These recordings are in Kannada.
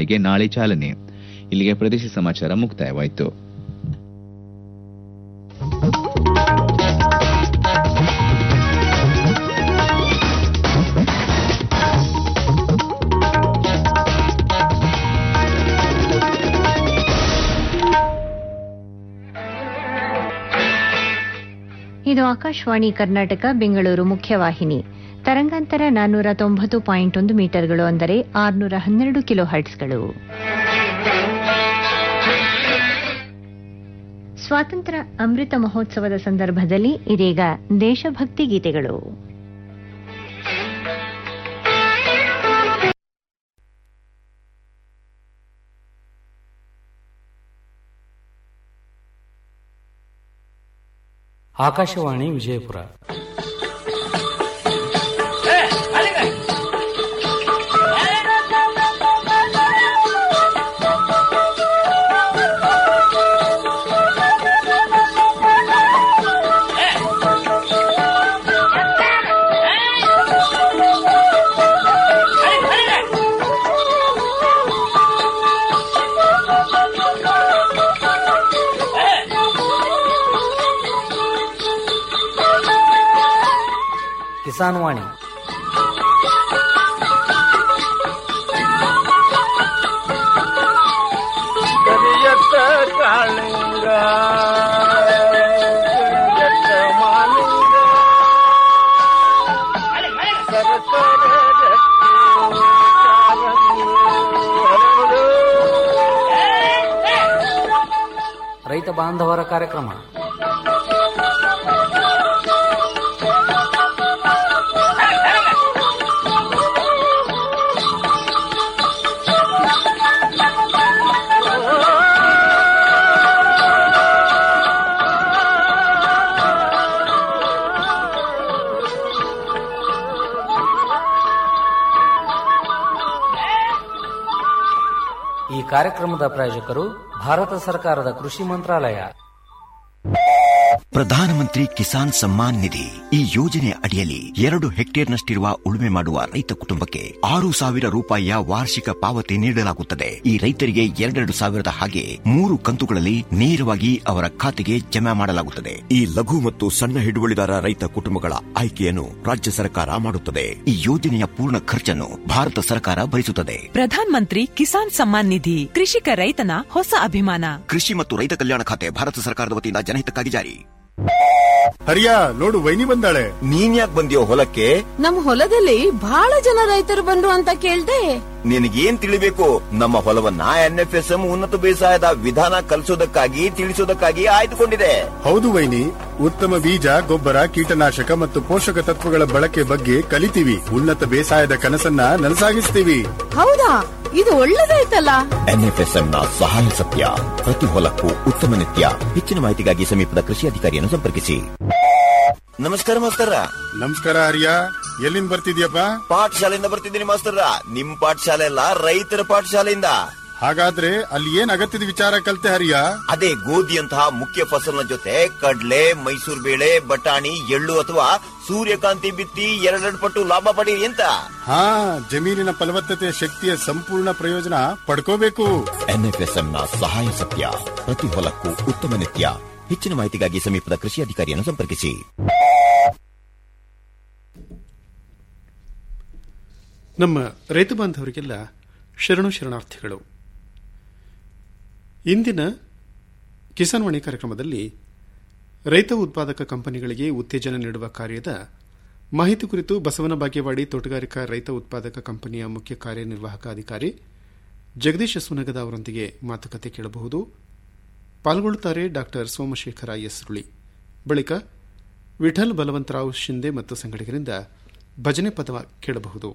ಯೋಜನೆಗೆ ನಾಳೆ ಚಾಲನೆ ಇಲ್ಲಿಗೆ ಪ್ರದೇಶ ಸಮಾಚಾರ ಮುಕ್ತಾಯವಾಯಿತು ಇದು ಆಕಾಶವಾಣಿ ಕರ್ನಾಟಕ ಬೆಂಗಳೂರು ಮುಖ್ಯವಾಹಿನಿ ತರಂಗಾಂತರ ನಾನ್ನೂರ ತೊಂಬತ್ತು ಪಾಯಿಂಟ್ ಒಂದು ಮೀಟರ್ಗಳು ಅಂದರೆ ಆರುನೂರ ಹನ್ನೆರಡು ಕಿಲೋ ಹರ್ಟ್ಸ್ಗಳು ಸ್ವಾತಂತ್ರ್ಯ ಅಮೃತ ಮಹೋತ್ಸವದ ಸಂದರ್ಭದಲ್ಲಿ ಇದೀಗ ದೇಶಭಕ್ತಿ ಗೀತೆಗಳು ಆಕಾಶವಾಣಿ ವಿಜಯಪುರ ಕಿಸಾನ್ ವಾಣಿ ಕರಿಯತ್ತ ಕಾಳಿಂಗ ಕರಿಯತ್ತ ಮಾಲಿಂಗ ಸರಸರ ರಕ್ತಿ ಕಾರಂಗಿ ಹರಡು. ರೈತ ಬಾಂಧವರ ಕಾರ್ಯಕ್ರಮ ಈ ಕಾರ್ಯಕ್ರಮದ ಪ್ರಾಯೋಜಕರು ಭಾರತ ಸರ್ಕಾರದ ಕೃಷಿ ಮಂತ್ರಾಲಯ ಪ್ರಧಾನಮಂತ್ರಿ ಕಿಸಾನ್ ಸಮ್ಮಾನ್ ನಿಧಿ ಈ ಯೋಜನೆ ಅಡಿಯಲ್ಲಿ ಎರಡು ಹೆಕ್ಟೇರ್ನಷ್ಟಿರುವ ಉಳುಮೆ ಮಾಡುವ ರೈತ ಕುಟುಂಬಕ್ಕೆ ಆರು ಸಾವಿರ ರೂಪಾಯಿಯ ವಾರ್ಷಿಕ ಪಾವತಿ ನೀಡಲಾಗುತ್ತದೆ ಈ ರೈತರಿಗೆ ಎರಡೆರಡು ಸಾವಿರದ ಹಾಗೆ ಮೂರು ಕಂತುಗಳಲ್ಲಿ ನೇರವಾಗಿ ಅವರ ಖಾತೆಗೆ ಜಮಾ ಮಾಡಲಾಗುತ್ತದೆ ಈ ಲಘು ಮತ್ತು ಸಣ್ಣ ಹಿಡುವಳಿದಾರ ರೈತ ಕುಟುಂಬಗಳ ಆಯ್ಕೆಯನ್ನು ರಾಜ್ಯ ಸರ್ಕಾರ ಮಾಡುತ್ತದೆ ಈ ಯೋಜನೆಯ ಪೂರ್ಣ ಖರ್ಚನ್ನು ಭಾರತ ಸರ್ಕಾರ ಭರಿಸುತ್ತದೆ ಪ್ರಧಾನ್ ಮಂತ್ರಿ ಕಿಸಾನ್ ಸಮ್ಮಾನ್ ನಿಧಿ ಕೃಷಿಕ ರೈತನ ಹೊಸ ಅಭಿಮಾನ ಕೃಷಿ ಮತ್ತು ರೈತ ಕಲ್ಯಾಣ ಖಾತೆ ಭಾರತ ಸರ್ಕಾರದ ವತಿಯಿಂದ ಜನಹಿತಕ್ಕಾಗಿ ಜಾರಿ ಹರಿಯಾ ನೋಡು ವೈನಿ ಬಂದಾಳೆ ನೀನ್ ಯಾಕೆ ಬಂದಿಯೋ ಹೊಲಕ್ಕೆ ನಮ್ ಹೊಲದಲ್ಲಿ ಬಹಳ ಜನ ರೈತರು ಬಂದ್ರು ಅಂತ ಕೇಳ್ದೆ ನಿನಗೇನ್ ತಿಳಿಬೇಕು ನಮ್ಮ ಹೊಲವನ್ನ ಎನ್ಎಫ್ಎಸ್ಎಂ ಉನ್ನತ ಬೇಸಾಯದ ವಿಧಾನ ಕಲಿಸೋದಕ್ಕಾಗಿ ತಿಳಿಸೋದಕ್ಕಾಗಿ ಆಯ್ದುಕೊಂಡಿದೆ ಹೌದು ವೈನಿ ಉತ್ತಮ ಬೀಜ ಗೊಬ್ಬರ ಕೀಟನಾಶಕ ಮತ್ತು ಪೋಷಕ ತತ್ವಗಳ ಬಳಕೆ ಬಗ್ಗೆ ಕಲಿತೀವಿ ಉನ್ನತ ಬೇಸಾಯದ ಕನಸನ್ನ ನನಸಾಗಿಸ್ತೀವಿ ಹೌದಾ ಇದು ಒಳ್ಳೇದಾಯ್ತಲ್ಲ ಎನ್ಎಫ್ಎಸ್ಎಂ ನ ಸಹಾಯ ಸತ್ಯ ಪ್ರತಿ ಹೊಲಕ್ಕೂ ಉತ್ತಮ ನಿತ್ಯ ಹೆಚ್ಚಿನ ಮಾಹಿತಿಗಾಗಿ ಸಮೀಪದ ಕೃಷಿ ಅಧಿಕಾರಿಯನ್ನು ಸಂಪರ್ಕಿಸಿ ನಮಸ್ಕಾರ ಮಾಸ್ತರ ನಮಸ್ಕಾರ ಹರಿಯಾ ಎಲ್ಲಿಂದ ಬರ್ತಿದ್ಯಪ್ಪ ಪಾಠಶಾಲೆಯಿಂದ ಬರ್ತಿದ್ದೀನಿ ಮಾಸ್ತರ ನಿಮ್ ಪಾಠಶಾಲೆ ಅಲ್ಲ ರೈತರ ಪಾಠಶಾಲೆಯಿಂದ ಹಾಗಾದ್ರೆ ಅಲ್ಲಿ ಏನ್ ಅಗತ್ಯದ ವಿಚಾರ ಕಲ್ತೆ ಹರಿಯಾ ಅದೇ ಗೋಧಿಯಂತಹ ಮುಖ್ಯ ಫಸಲಿನ ಜೊತೆ ಕಡ್ಲೆ ಮೈಸೂರು ಬೇಳೆ ಬಟಾಣಿ ಎಳ್ಳು ಅಥವಾ ಸೂರ್ಯಕಾಂತಿ ಬಿತ್ತಿ ಎರಡೆರಡು ಪಟ್ಟು ಲಾಭ ಪಡಿ ಅಂತ ಹಾ ಜಮೀನಿನ ಫಲವತ್ತತೆ ಶಕ್ತಿಯ ಸಂಪೂರ್ಣ ಪ್ರಯೋಜನ ಪಡ್ಕೋಬೇಕು ಎನ್ಎಫ್ಎಸ್ಎಂ ನ ಸಹಾಯ ಸತ್ಯ ಪ್ರತಿ ಹೊಲಕ್ಕೂ ಉತ್ತಮ ನಿತ್ಯ ಹೆಚ್ಚಿನ ಮಾಹಿತಿಗಾಗಿ ಸಮೀಪದ ಕೃಷಿ ಅಧಿಕಾರಿಯನ್ನು ಸಂಪರ್ಕಿಸಿ ನಮ್ಮ ರೈತ ಬಾಂಧವರಿಗೆಲ್ಲ ಶರಣು ಶರಣಾರ್ಥಿಗಳು ಇಂದಿನ ಕಿಸಾನ್ ವಾಣಿ ಕಾರ್ಯಕ್ರಮದಲ್ಲಿ ರೈತ ಉತ್ಪಾದಕ ಕಂಪನಿಗಳಿಗೆ ಉತ್ತೇಜನ ನೀಡುವ ಕಾರ್ಯದ ಮಾಹಿತಿ ಕುರಿತು ಬಸವನ ಬಾಗೇವಾಡಿ ತೋಟಗಾರಿಕಾ ರೈತ ಉತ್ಪಾದಕ ಕಂಪನಿಯ ಮುಖ್ಯ ಕಾರ್ಯನಿರ್ವಾಹಕ ಅಧಿಕಾರಿ ಜಗದೀಶ್ ಸುನಗದ ಅವರೊಂದಿಗೆ ಮಾತುಕತೆ ಕೇಳಬಹುದು ಪಾಲ್ಗೊಳ್ಳುತ್ತಾರೆ ಡಾಕ್ಟರ್ ಸೋಮಶೇಖರ ಎಸ್ರುಳಿ ಬಳಿಕ ವಿಠಲ್ ಬಲವಂತರಾವ್ ಶಿಂದೆ ಮತ್ತು ಸಂಗಡಿಗರಿಂದ ಭಜನೆ ಪದ ಕೇಳಬಹುದು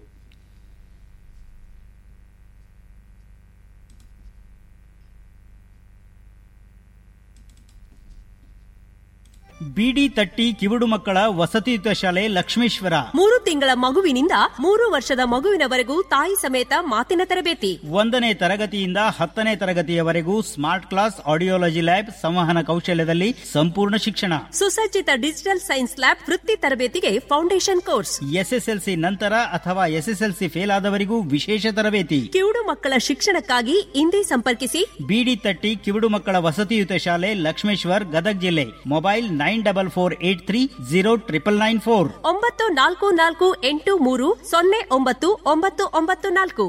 ಬಿಡಿ ತಟ್ಟಿ ಕಿವುಡು ಮಕ್ಕಳ ವಸತಿಯುತ ಶಾಲೆ ಲಕ್ಷ್ಮೇಶ್ವರ ಮೂರು ತಿಂಗಳ ಮಗುವಿನಿಂದ ಮೂರು ವರ್ಷದ ಮಗುವಿನವರೆಗೂ ತಾಯಿ ಸಮೇತ ಮಾತಿನ ತರಬೇತಿ ಒಂದನೇ ತರಗತಿಯಿಂದ ಹತ್ತನೇ ತರಗತಿಯವರೆಗೂ ಸ್ಮಾರ್ಟ್ ಕ್ಲಾಸ್ ಆಡಿಯೋಲಜಿ ಲ್ಯಾಬ್ ಸಂವಹನ ಕೌಶಲ್ಯದಲ್ಲಿ ಸಂಪೂರ್ಣ ಶಿಕ್ಷಣ ಸುಸಜ್ಜಿತ ಡಿಜಿಟಲ್ ಸೈನ್ಸ್ ಲ್ಯಾಬ್ ವೃತ್ತಿ ತರಬೇತಿಗೆ ಫೌಂಡೇಶನ್ ಕೋರ್ಸ್ ಎಸ್ಎಸ್ಎಲ್ಸಿ ನಂತರ ಅಥವಾ ಎಸ್ಎಸ್ಎಲ್ಸಿ ಫೇಲ್ ಆದವರಿಗೂ ವಿಶೇಷ ತರಬೇತಿ ಕಿವುಡು ಮಕ್ಕಳ ಶಿಕ್ಷಣಕ್ಕಾಗಿ ಇಂದೇ ಸಂಪರ್ಕಿಸಿ ಬಿಡಿ ತಟ್ಟಿ ಕಿವುಡು ಮಕ್ಕಳ ವಸತಿಯುತ ಶಾಲೆ ಲಕ್ಷ್ಮೇಶ್ವರ್ ಗದಗ್ ಜಿಲ್ಲೆ mobile nine double four eight three zero triple nine four ಒಂಬತ್ತು ನಾಲ್ಕು ನಾಲ್ಕು ಎಂಟು ಮೂರು ಸೊನ್ನೆ ಒಂಬತ್ತು ಒಂಬತ್ತು ಒಂಬತ್ತು ನಾಲ್ಕು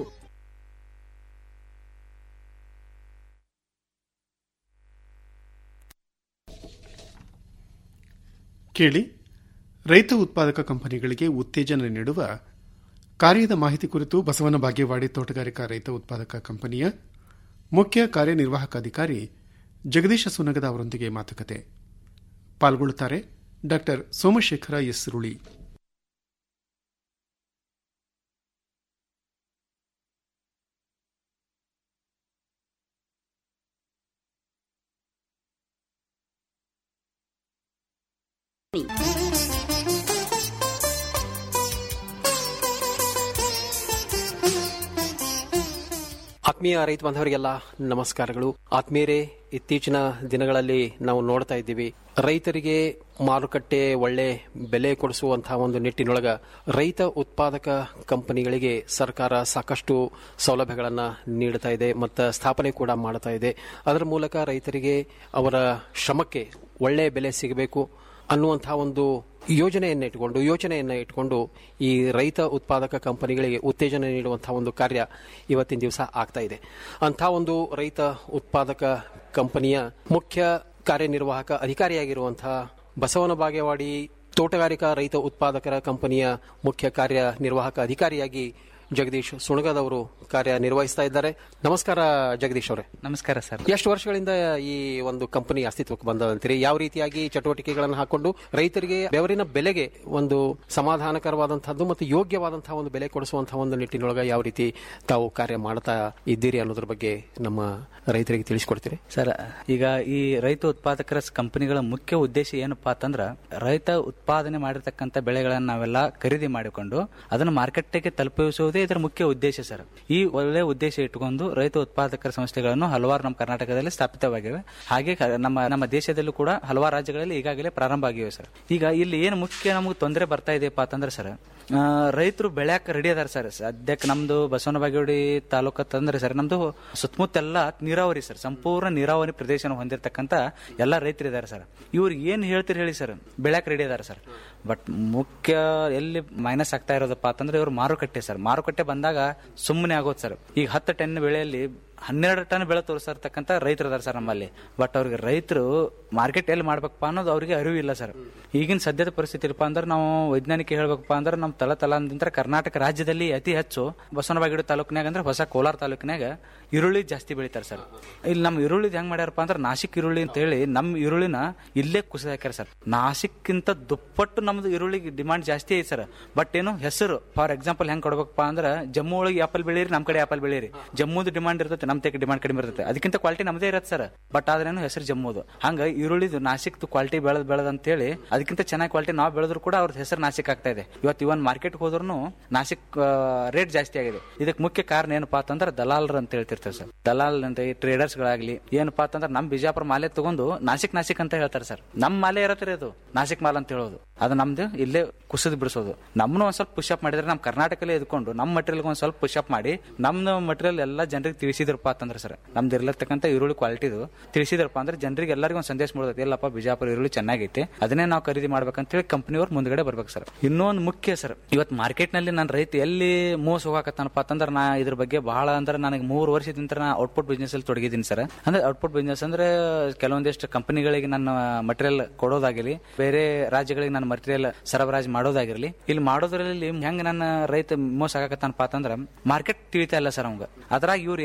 ಕೇಳಿ ರೈತ ಉತ್ಪಾದಕ ಕಂಪನಿಗಳಿಗೆ ಉತ್ತೇಜನ ನೀಡುವ ಕಾರ್ಯದ ಮಾಹಿತಿ ಕುರಿತು ಬಸವನ ಬಾಗೇವಾಡಿ ತೋಟಗಾರಿಕಾ ರೈತ ಉತ್ಪಾದಕ ಕಂಪನಿಯ ಮುಖ್ಯ ಕಾರ್ಯನಿರ್ವಾಹಕ ಅಧಿಕಾರಿ ಜಗದೀಶ ಸುನಗದ ಅವರೊಂದಿಗೆ ಮಾತುಕತೆ ಪಾಲ್ಗೊಳ್ಳುತ್ತಾರೆ ಡಾ ಸೋಮಶೇಖರ ಎಸ್ ರುಳಿ ಆತ್ಮೀಯ ರೈತ ಬಾಂಧವರಿಗೆಲ್ಲ ನಮಸ್ಕಾರಗಳು ಆತ್ಮೀಯರೇ ಇತ್ತೀಚಿನ ದಿನಗಳಲ್ಲಿ ನಾವು ನೋಡ್ತಾ ಇದ್ದೀವಿ ರೈತರಿಗೆ ಮಾರುಕಟ್ಟೆ ಒಳ್ಳೆ ಬೆಲೆ ಕೊಡಿಸುವಂತಹ ಒಂದು ನಿಟ್ಟಿನೊಳಗ ರೈತ ಉತ್ಪಾದಕ ಕಂಪನಿಗಳಿಗೆ ಸರ್ಕಾರ ಸಾಕಷ್ಟು ಸೌಲಭ್ಯಗಳನ್ನು ನೀಡುತ್ತಾ ಇದೆ ಮತ್ತು ಸ್ಥಾಪನೆ ಕೂಡ ಮಾಡ್ತಾ ಇದೆ ಅದರ ಮೂಲಕ ರೈತರಿಗೆ ಅವರ ಶ್ರಮಕ್ಕೆ ಒಳ್ಳೆಯ ಬೆಲೆ ಸಿಗಬೇಕು ಅನ್ನುವಂತಹ ಒಂದು ಯೋಜನೆಯನ್ನು ಇಟ್ಕೊಂಡು ಯೋಚನೆಯನ್ನು ಇಟ್ಕೊಂಡು ಈ ರೈತ ಉತ್ಪಾದಕ ಕಂಪನಿಗಳಿಗೆ ಉತ್ತೇಜನ ನೀಡುವಂತಹ ಒಂದು ಕಾರ್ಯ ಇವತ್ತಿನ ದಿವಸ ಆಗ್ತಾ ಇದೆ ಅಂಥ ಒಂದು ರೈತ ಉತ್ಪಾದಕ ಕಂಪನಿಯ ಮುಖ್ಯ ಕಾರ್ಯನಿರ್ವಾಹಕ ಅಧಿಕಾರಿಯಾಗಿರುವಂತಹ ಬಸವನ ಬಾಗೇವಾಡಿ ತೋಟಗಾರಿಕಾ ರೈತ ಉತ್ಪಾದಕರ ಕಂಪನಿಯ ಮುಖ್ಯ ಕಾರ್ಯನಿರ್ವಾಹಕ ಅಧಿಕಾರಿಯಾಗಿ ಜಗದೀಶ್ ಸುಣಗದವರು ಕಾರ್ಯನಿರ್ವಹಿಸ್ತಾ ಇದ್ದಾರೆ ನಮಸ್ಕಾರ ಜಗದೀಶ್ ಅವರೇ ನಮಸ್ಕಾರ ಸರ್ ಎಷ್ಟು ವರ್ಷಗಳಿಂದ ಈ ಒಂದು ಕಂಪನಿ ಅಸ್ತಿತ್ವಕ್ಕೆ ಬಂದದಂತೀರಿ ಯಾವ ರೀತಿಯಾಗಿ ಚಟುವಟಿಕೆಗಳನ್ನು ಹಾಕೊಂಡು ರೈತರಿಗೆ ಬೆವರಿನ ಬೆಲೆಗೆ ಒಂದು ಸಮಾಧಾನಕರವಾದಂತಹದ್ದು ಮತ್ತು ಯೋಗ್ಯವಾದಂತಹ ಒಂದು ಬೆಲೆ ಕೊಡಿಸುವಂತಹ ಒಂದು ನಿಟ್ಟಿನೊಳಗೆ ಯಾವ ರೀತಿ ತಾವು ಕಾರ್ಯ ಮಾಡ್ತಾ ಇದ್ದೀರಿ ಅನ್ನೋದ್ರ ಬಗ್ಗೆ ನಮ್ಮ ರೈತರಿಗೆ ತಿಳಿಸ್ಕೊಡ್ತೀರಿ ಸರ್ ಈಗ ಈ ರೈತ ಉತ್ಪಾದಕರ ಕಂಪನಿಗಳ ಮುಖ್ಯ ಉದ್ದೇಶ ಏನಪ್ಪಾ ಅಂತಂದ್ರ ರೈತ ಉತ್ಪಾದನೆ ಮಾಡಿರ್ತಕ್ಕಂಥ ಬೆಳೆಗಳನ್ನ ನಾವೆಲ್ಲ ಖರೀದಿ ಮಾಡಿಕೊಂಡು ಅದನ್ನು ಮಾರ್ಕೆಟ್ಗೆ ತಲುಪಿಸುವುದೇ ಇದರ ಮುಖ್ಯ ಉದ್ದೇಶ ಸರ್ ಈ ಒಳ್ಳೆ ಉದ್ದೇಶ ಇಟ್ಟುಕೊಂಡು ರೈತ ಉತ್ಪಾದಕರ ಸಂಸ್ಥೆಗಳನ್ನು ಹಲವಾರು ನಮ್ಮ ಕರ್ನಾಟಕದಲ್ಲಿ ಸ್ಥಾಪಿತವಾಗಿವೆ ಹಾಗೆ ಕ- ನಮ್ಮ ನಮ್ಮ ದೇಶದಲ್ಲೂ ಕೂಡ ಹಲವಾರು ರಾಜ್ಯಗಳಲ್ಲಿ ಈಗಾಗಲೇ ಪ್ರಾರಂಭ ಆಗಿವೆ ಸರ್ ಈಗ ಇಲ್ಲಿ ಏನು ಮುಖ್ಯ ನಮಗೆ ತೊಂದರೆ ಬರ್ತಾ ಇದೆಯಪ್ಪ ಅಂತಂದ್ರೆ ಸರ್ ಆ, ರೈತರು ಬೆಳ್ಯಾಕ ರೆಡಿ ಅದಾರ ಸರ್ ಸದ್ಯಕ್ಕೆ ನಮ್ದು ಬಸವನ ಬಾಗೇವಾಡಿ ತಾಲೂಕು ಅಂತಂದ್ರೆ ಸರ್ ನಮ್ದು ಸುತ್ತಮುತ್ತೆಲ್ಲ ನೀರಾವರಿ ಸರ್ ಸಂಪೂರ್ಣ ನೀರಾವರಿ ಪ್ರದೇಶ ಹೊಂದಿರತಕ್ಕಂತ ಎಲ್ಲ ರೈತರು ಇದಾರೆ ಸರ್ ಇವ್ರು ಏನ್ ಹೇಳ್ತೀರಿ ಹೇಳಿ ಸರ್ ಬೆಳ್ಯಾಕ ರೆಡಿ ಅದಾರ ಸರ್ ಬಟ್ ಮುಖ್ಯ ಎಲ್ಲಿ ಮೈನಸ್ ಆಗ್ತಾ ಇರೋದಪ್ಪ ಅಂತಂದ್ರೆ ಇವ್ರು ಮಾರುಕಟ್ಟೆ ಸರ್ ಮಾರುಕಟ್ಟೆ ಬಂದಾಗ ಸುಮ್ಮನೆ ಆಗೋದು ಸರ್ ಈಗ ಹತ್ತು ಟನ್ ಬೆಳೆಯಲ್ಲಿ ಹನ್ನೆರಡು ಟನ್ ಬೆಳೆ ತೋರಿಸಿರ್ತಕ್ಕಂಥ ರೈತರು ಇದಾರೆ ಸರ್ ನಮ್ಮಲ್ಲಿ ಬಟ್ ಅವ್ರಿಗೆ ರೈತರು ಮಾರ್ಕೆಟ್ ಎಲ್ಲಿ ಮಾಡ್ಬೇಕಪ್ಪ ಅನ್ನೋದು ಅವ್ರಿಗೆ ಅರಿವು ಇಲ್ಲ ಸರ್ ಈಗಿನ ಸದ್ಯದ ಪರಿಸ್ಥಿತಿ ಇಲ್ಲಪ್ಪ ಅಂದ್ರೆ ನಾವು ವೈಜ್ಞಾನಿಕ ಹೇಳ್ಬೇಕಪ್ಪ ಅಂದ್ರೆ ನಮ್ಮ ತಲ ತಲಾಂತರ ಕರ್ನಾಟಕ ರಾಜ್ಯದಲ್ಲಿ ಅತಿ ಹೆಚ್ಚು ಬಸವನಬಾಗಿಡು ತಾಲೂಕಿನಾಗ ಅಂದ್ರೆ ಹೊಸ ಕೋಲಾರ ತಾಲೂಕಿನಾಗ ಈರುಳ್ಳಿ ಜಾಸ್ತಿ ಬೆಳಿತಾರೆ ಸರ್ ಇಲ್ಲಿ ನಮ್ಮ ಈರುಳ್ಳಿದ್ ಹೆಂಗ್ ಮಾಡ್ಯಾರಪ್ಪ ಅಂದ್ರೆ ನಾಸಿಕ್ ಈರುಳ್ಳಿ ಅಂತ ಹೇಳಿ ನಮ್ಮ ಈರುಳ್ಳಿನ ಇಲ್ಲೇ ಕುಸಿದ ಹಾಕ್ಯಾರ ಸರ್ ನಾಸಿಕ್ಕಿಂತ ದುಪ್ಪಟ್ಟು ನಮ್ದು ಈರುಳ್ಳಿಗೆ ಡಿಮಾಂಡ್ ಜಾಸ್ತಿ ಐತಿ ಸರ್ ಬಟ್ ಏನು ಹೆಸರು ಫಾರ್ ಎಕ್ಸಾಂಪಲ್ ಹೆಂಗ್ ಕೊಡ್ಬೇಕಪ್ಪ ಅಂದ್ರೆ ಜಮ್ಮು ಒಳಗೆ ಆಪಲ್ ಬೆಳೀರಿ ನಮ್ ಕಡೆ ಆಪಲ್ ಬೆಳೀರಿ ಜಮ್ಮುದು ಡಿಮಾಂಡ್ ಇರ್ತೈತೆ ನಮ್ ತೆಗೆ ಡಿಮಾಂಡ್ ಕಡಿಮೆ ಇರ್ತೈತೆ ಅದಕ್ಕಿಂತ ಕ್ವಾಲಿಟಿ ನಮ್ದೇ ಇರತ್ತೆ ಸರ್ ಬಟ್ ಆದ್ರೇನು ಹೆಸರು ಜಮ್ಮುದು ಹಂಗ ಈರುಳ್ಳಿದು ನಾಸಿಕ್ದು ಕ್ವಾಲಿಟಿ ಬೆಳೆದ್ ಬೆಳೆದ್ ಅಂತ ಹೇಳಿ ಅದಕ್ಕಿಂತ ಚೆನ್ನಾಗಿ ಕ್ವಾಲಿಟಿ ನಾವು ಬೆಳೆದ್ರು ಕೂಡ ಅವ್ರದ್ದು ಹೆಸರು ನಾಸಿಕ್ ಆಗ್ತಾ ಇದೆ ಇವತ್ತು ಇವನ್ ಮಾರ್ಕೆಟ್ ಹೋದ್ರು ನಾಸಿಕ್ ರೇಟ್ ಜಾಸ್ತಿ ಆಗಿದೆ ಇದಕ್ಕೆ ಮುಖ್ಯ ಕಾರಣ ಏನಪ್ಪಾ ಅಂತಂದ್ರೆ ದಲಾಲರು ಅಂತ ಹೇಳ್ತಿರ್ತಾರೆ ಸರ್ ದಲಾಲ್ ಅಂತ ಟ್ರೇಡರ್ಸ್ ಗಳಾಗ್ಲಿ ಏನಪ್ಪಾ ಅಂತಂದ್ರೆ ನಮ್ ಬಿಜಾಪುರ ಮಾಲೆ ತಗೊಂಡು ನಾಸಿಕ್ ನಾಸಿಕ್ ಅಂತ ಹೇಳ್ತಾರೆ ಸರ್ ನಮ್ ಮಾಲೆ ಇರತ್ರಿ ಅದು ನಾಸಿಕ್ ಮಾಲ್ ಅಂತ ಹೇಳೋದು ಅದು ನಮ್ದು ಇಲ್ಲೇ ಕುಸಿದ್ ಬಿಡಿಸೋದು ನಮ್ಮನ್ನು ಒಂದ್ ಸ್ವಲ್ಪ ಪುಷಪ್ ಮಾಡಿದ್ರೆ ನಮ್ಮ ಕರ್ನಾಟಕಲ್ಲೇ ಇದ್ಕೊಂಡು ನಮ್ಮ ಮಟೀರಿಯಲ್ ಒಂದ್ ಸ್ವಲ್ಪ ಪುಷಪ್ ಮಾಡಿ ನಮ್ಮ ಮಟೀರಿಯಲ್ ಎಲ್ಲ ಜನರಿಗೆ ತಿಳಿಸಿದ್ರಪ್ಪ ಅಂತಂದ್ರೆ ಸರ್ ನಮ್ದು ಇರ್ಲತ್ತಕ್ಕಂಥ ಈರುಳ್ಳಿ ಕ್ವಾಲಿಟಿದು ತಿಳಿಸಿದ್ರಪ್ಪ ಅಂದ್ರೆ ಜನರಿಗೆ ಎಲ್ಲರಿಗೂ ಒಂದು ಸಂದೇಶ ಮೂಡೋದು ಎಲ್ಲಪ್ಪ ಬಿಜಾಪುರ ಈರುಳ್ಳಿ ಚೆನ್ನಾಗೈತೆ ಅದನ್ನೇ ನಾವು ಖರೀದಿ ಮಾಡ್ಬೇಕಂತ ಹೇಳಿ ಕಂಪನಿಯವ್ರು ಮುಂದ್ಗಡೆ ಬರ್ಬೇಕು ಸರ್ ಇನ್ನೊಂದು ಮುಖ್ಯ ಸರ್ ಇವತ್ತು ಮಾರ್ಕೆಟ್ ನಲ್ಲಿ ನನ್ನ ರೈತ ಎಲ್ಲಿ ಮೋಸ ಹೋಗಾಕತ್ತಾನಪ್ಪ ಅಂತಂದ್ರೆ ನಾ ಇದ್ರ ಬಗ್ಗೆ ಬಹಳ ಅಂದ್ರೆ ನನಗೆ ಮೂರು ವರ್ಷದಿಂದ ನಾ ಔಟ್ಪುಟ್ ಬಿಸ್ನೆಸ್ ಅಲ್ಲಿ ತೊಡಗಿದ್ದೀನಿ ಸರ್ ಅಂದ್ರೆ ಔಟ್ಪುಟ್ ಬಿಸ್ನೆಸ್ ಅಂದ್ರೆ ಕೆಲವೊಂದಿಷ್ಟು ಕಂಪನಿಗಳಿಗೆ ನನ್ನ ಮಟೀರಿಯಲ್ ಕೊಡೋದಾಗಿರ್ಲಿ ಬೇರೆ ರಾಜ್ಯಗಳಿಗೆ ನನ್ನ ಮಟೀರಿಯಲ್ ಸರಬರಾಜು ಮಾಡೋದಾಗಿರ್ಲಿ ಇಲ್ಲಿ ಮಾಡೋದ್ರಲ್ಲಿ ಹೆಂಗ್ ನನ್ನ ರೈತ ಮೋಸ ಆಗಕತ್ತಾನಪ್ಪ ಅಂತಂದ್ರೆ ಮಾರ್ಕೆಟ್ ತಿಳಿತಾ ಇಲ್ಲ ಸರ್ ಅವಂಗ ಅದ್ರಾಗ ಇವ್ರು ಏನ್ ಬರ್ತಾರಪ್ಪ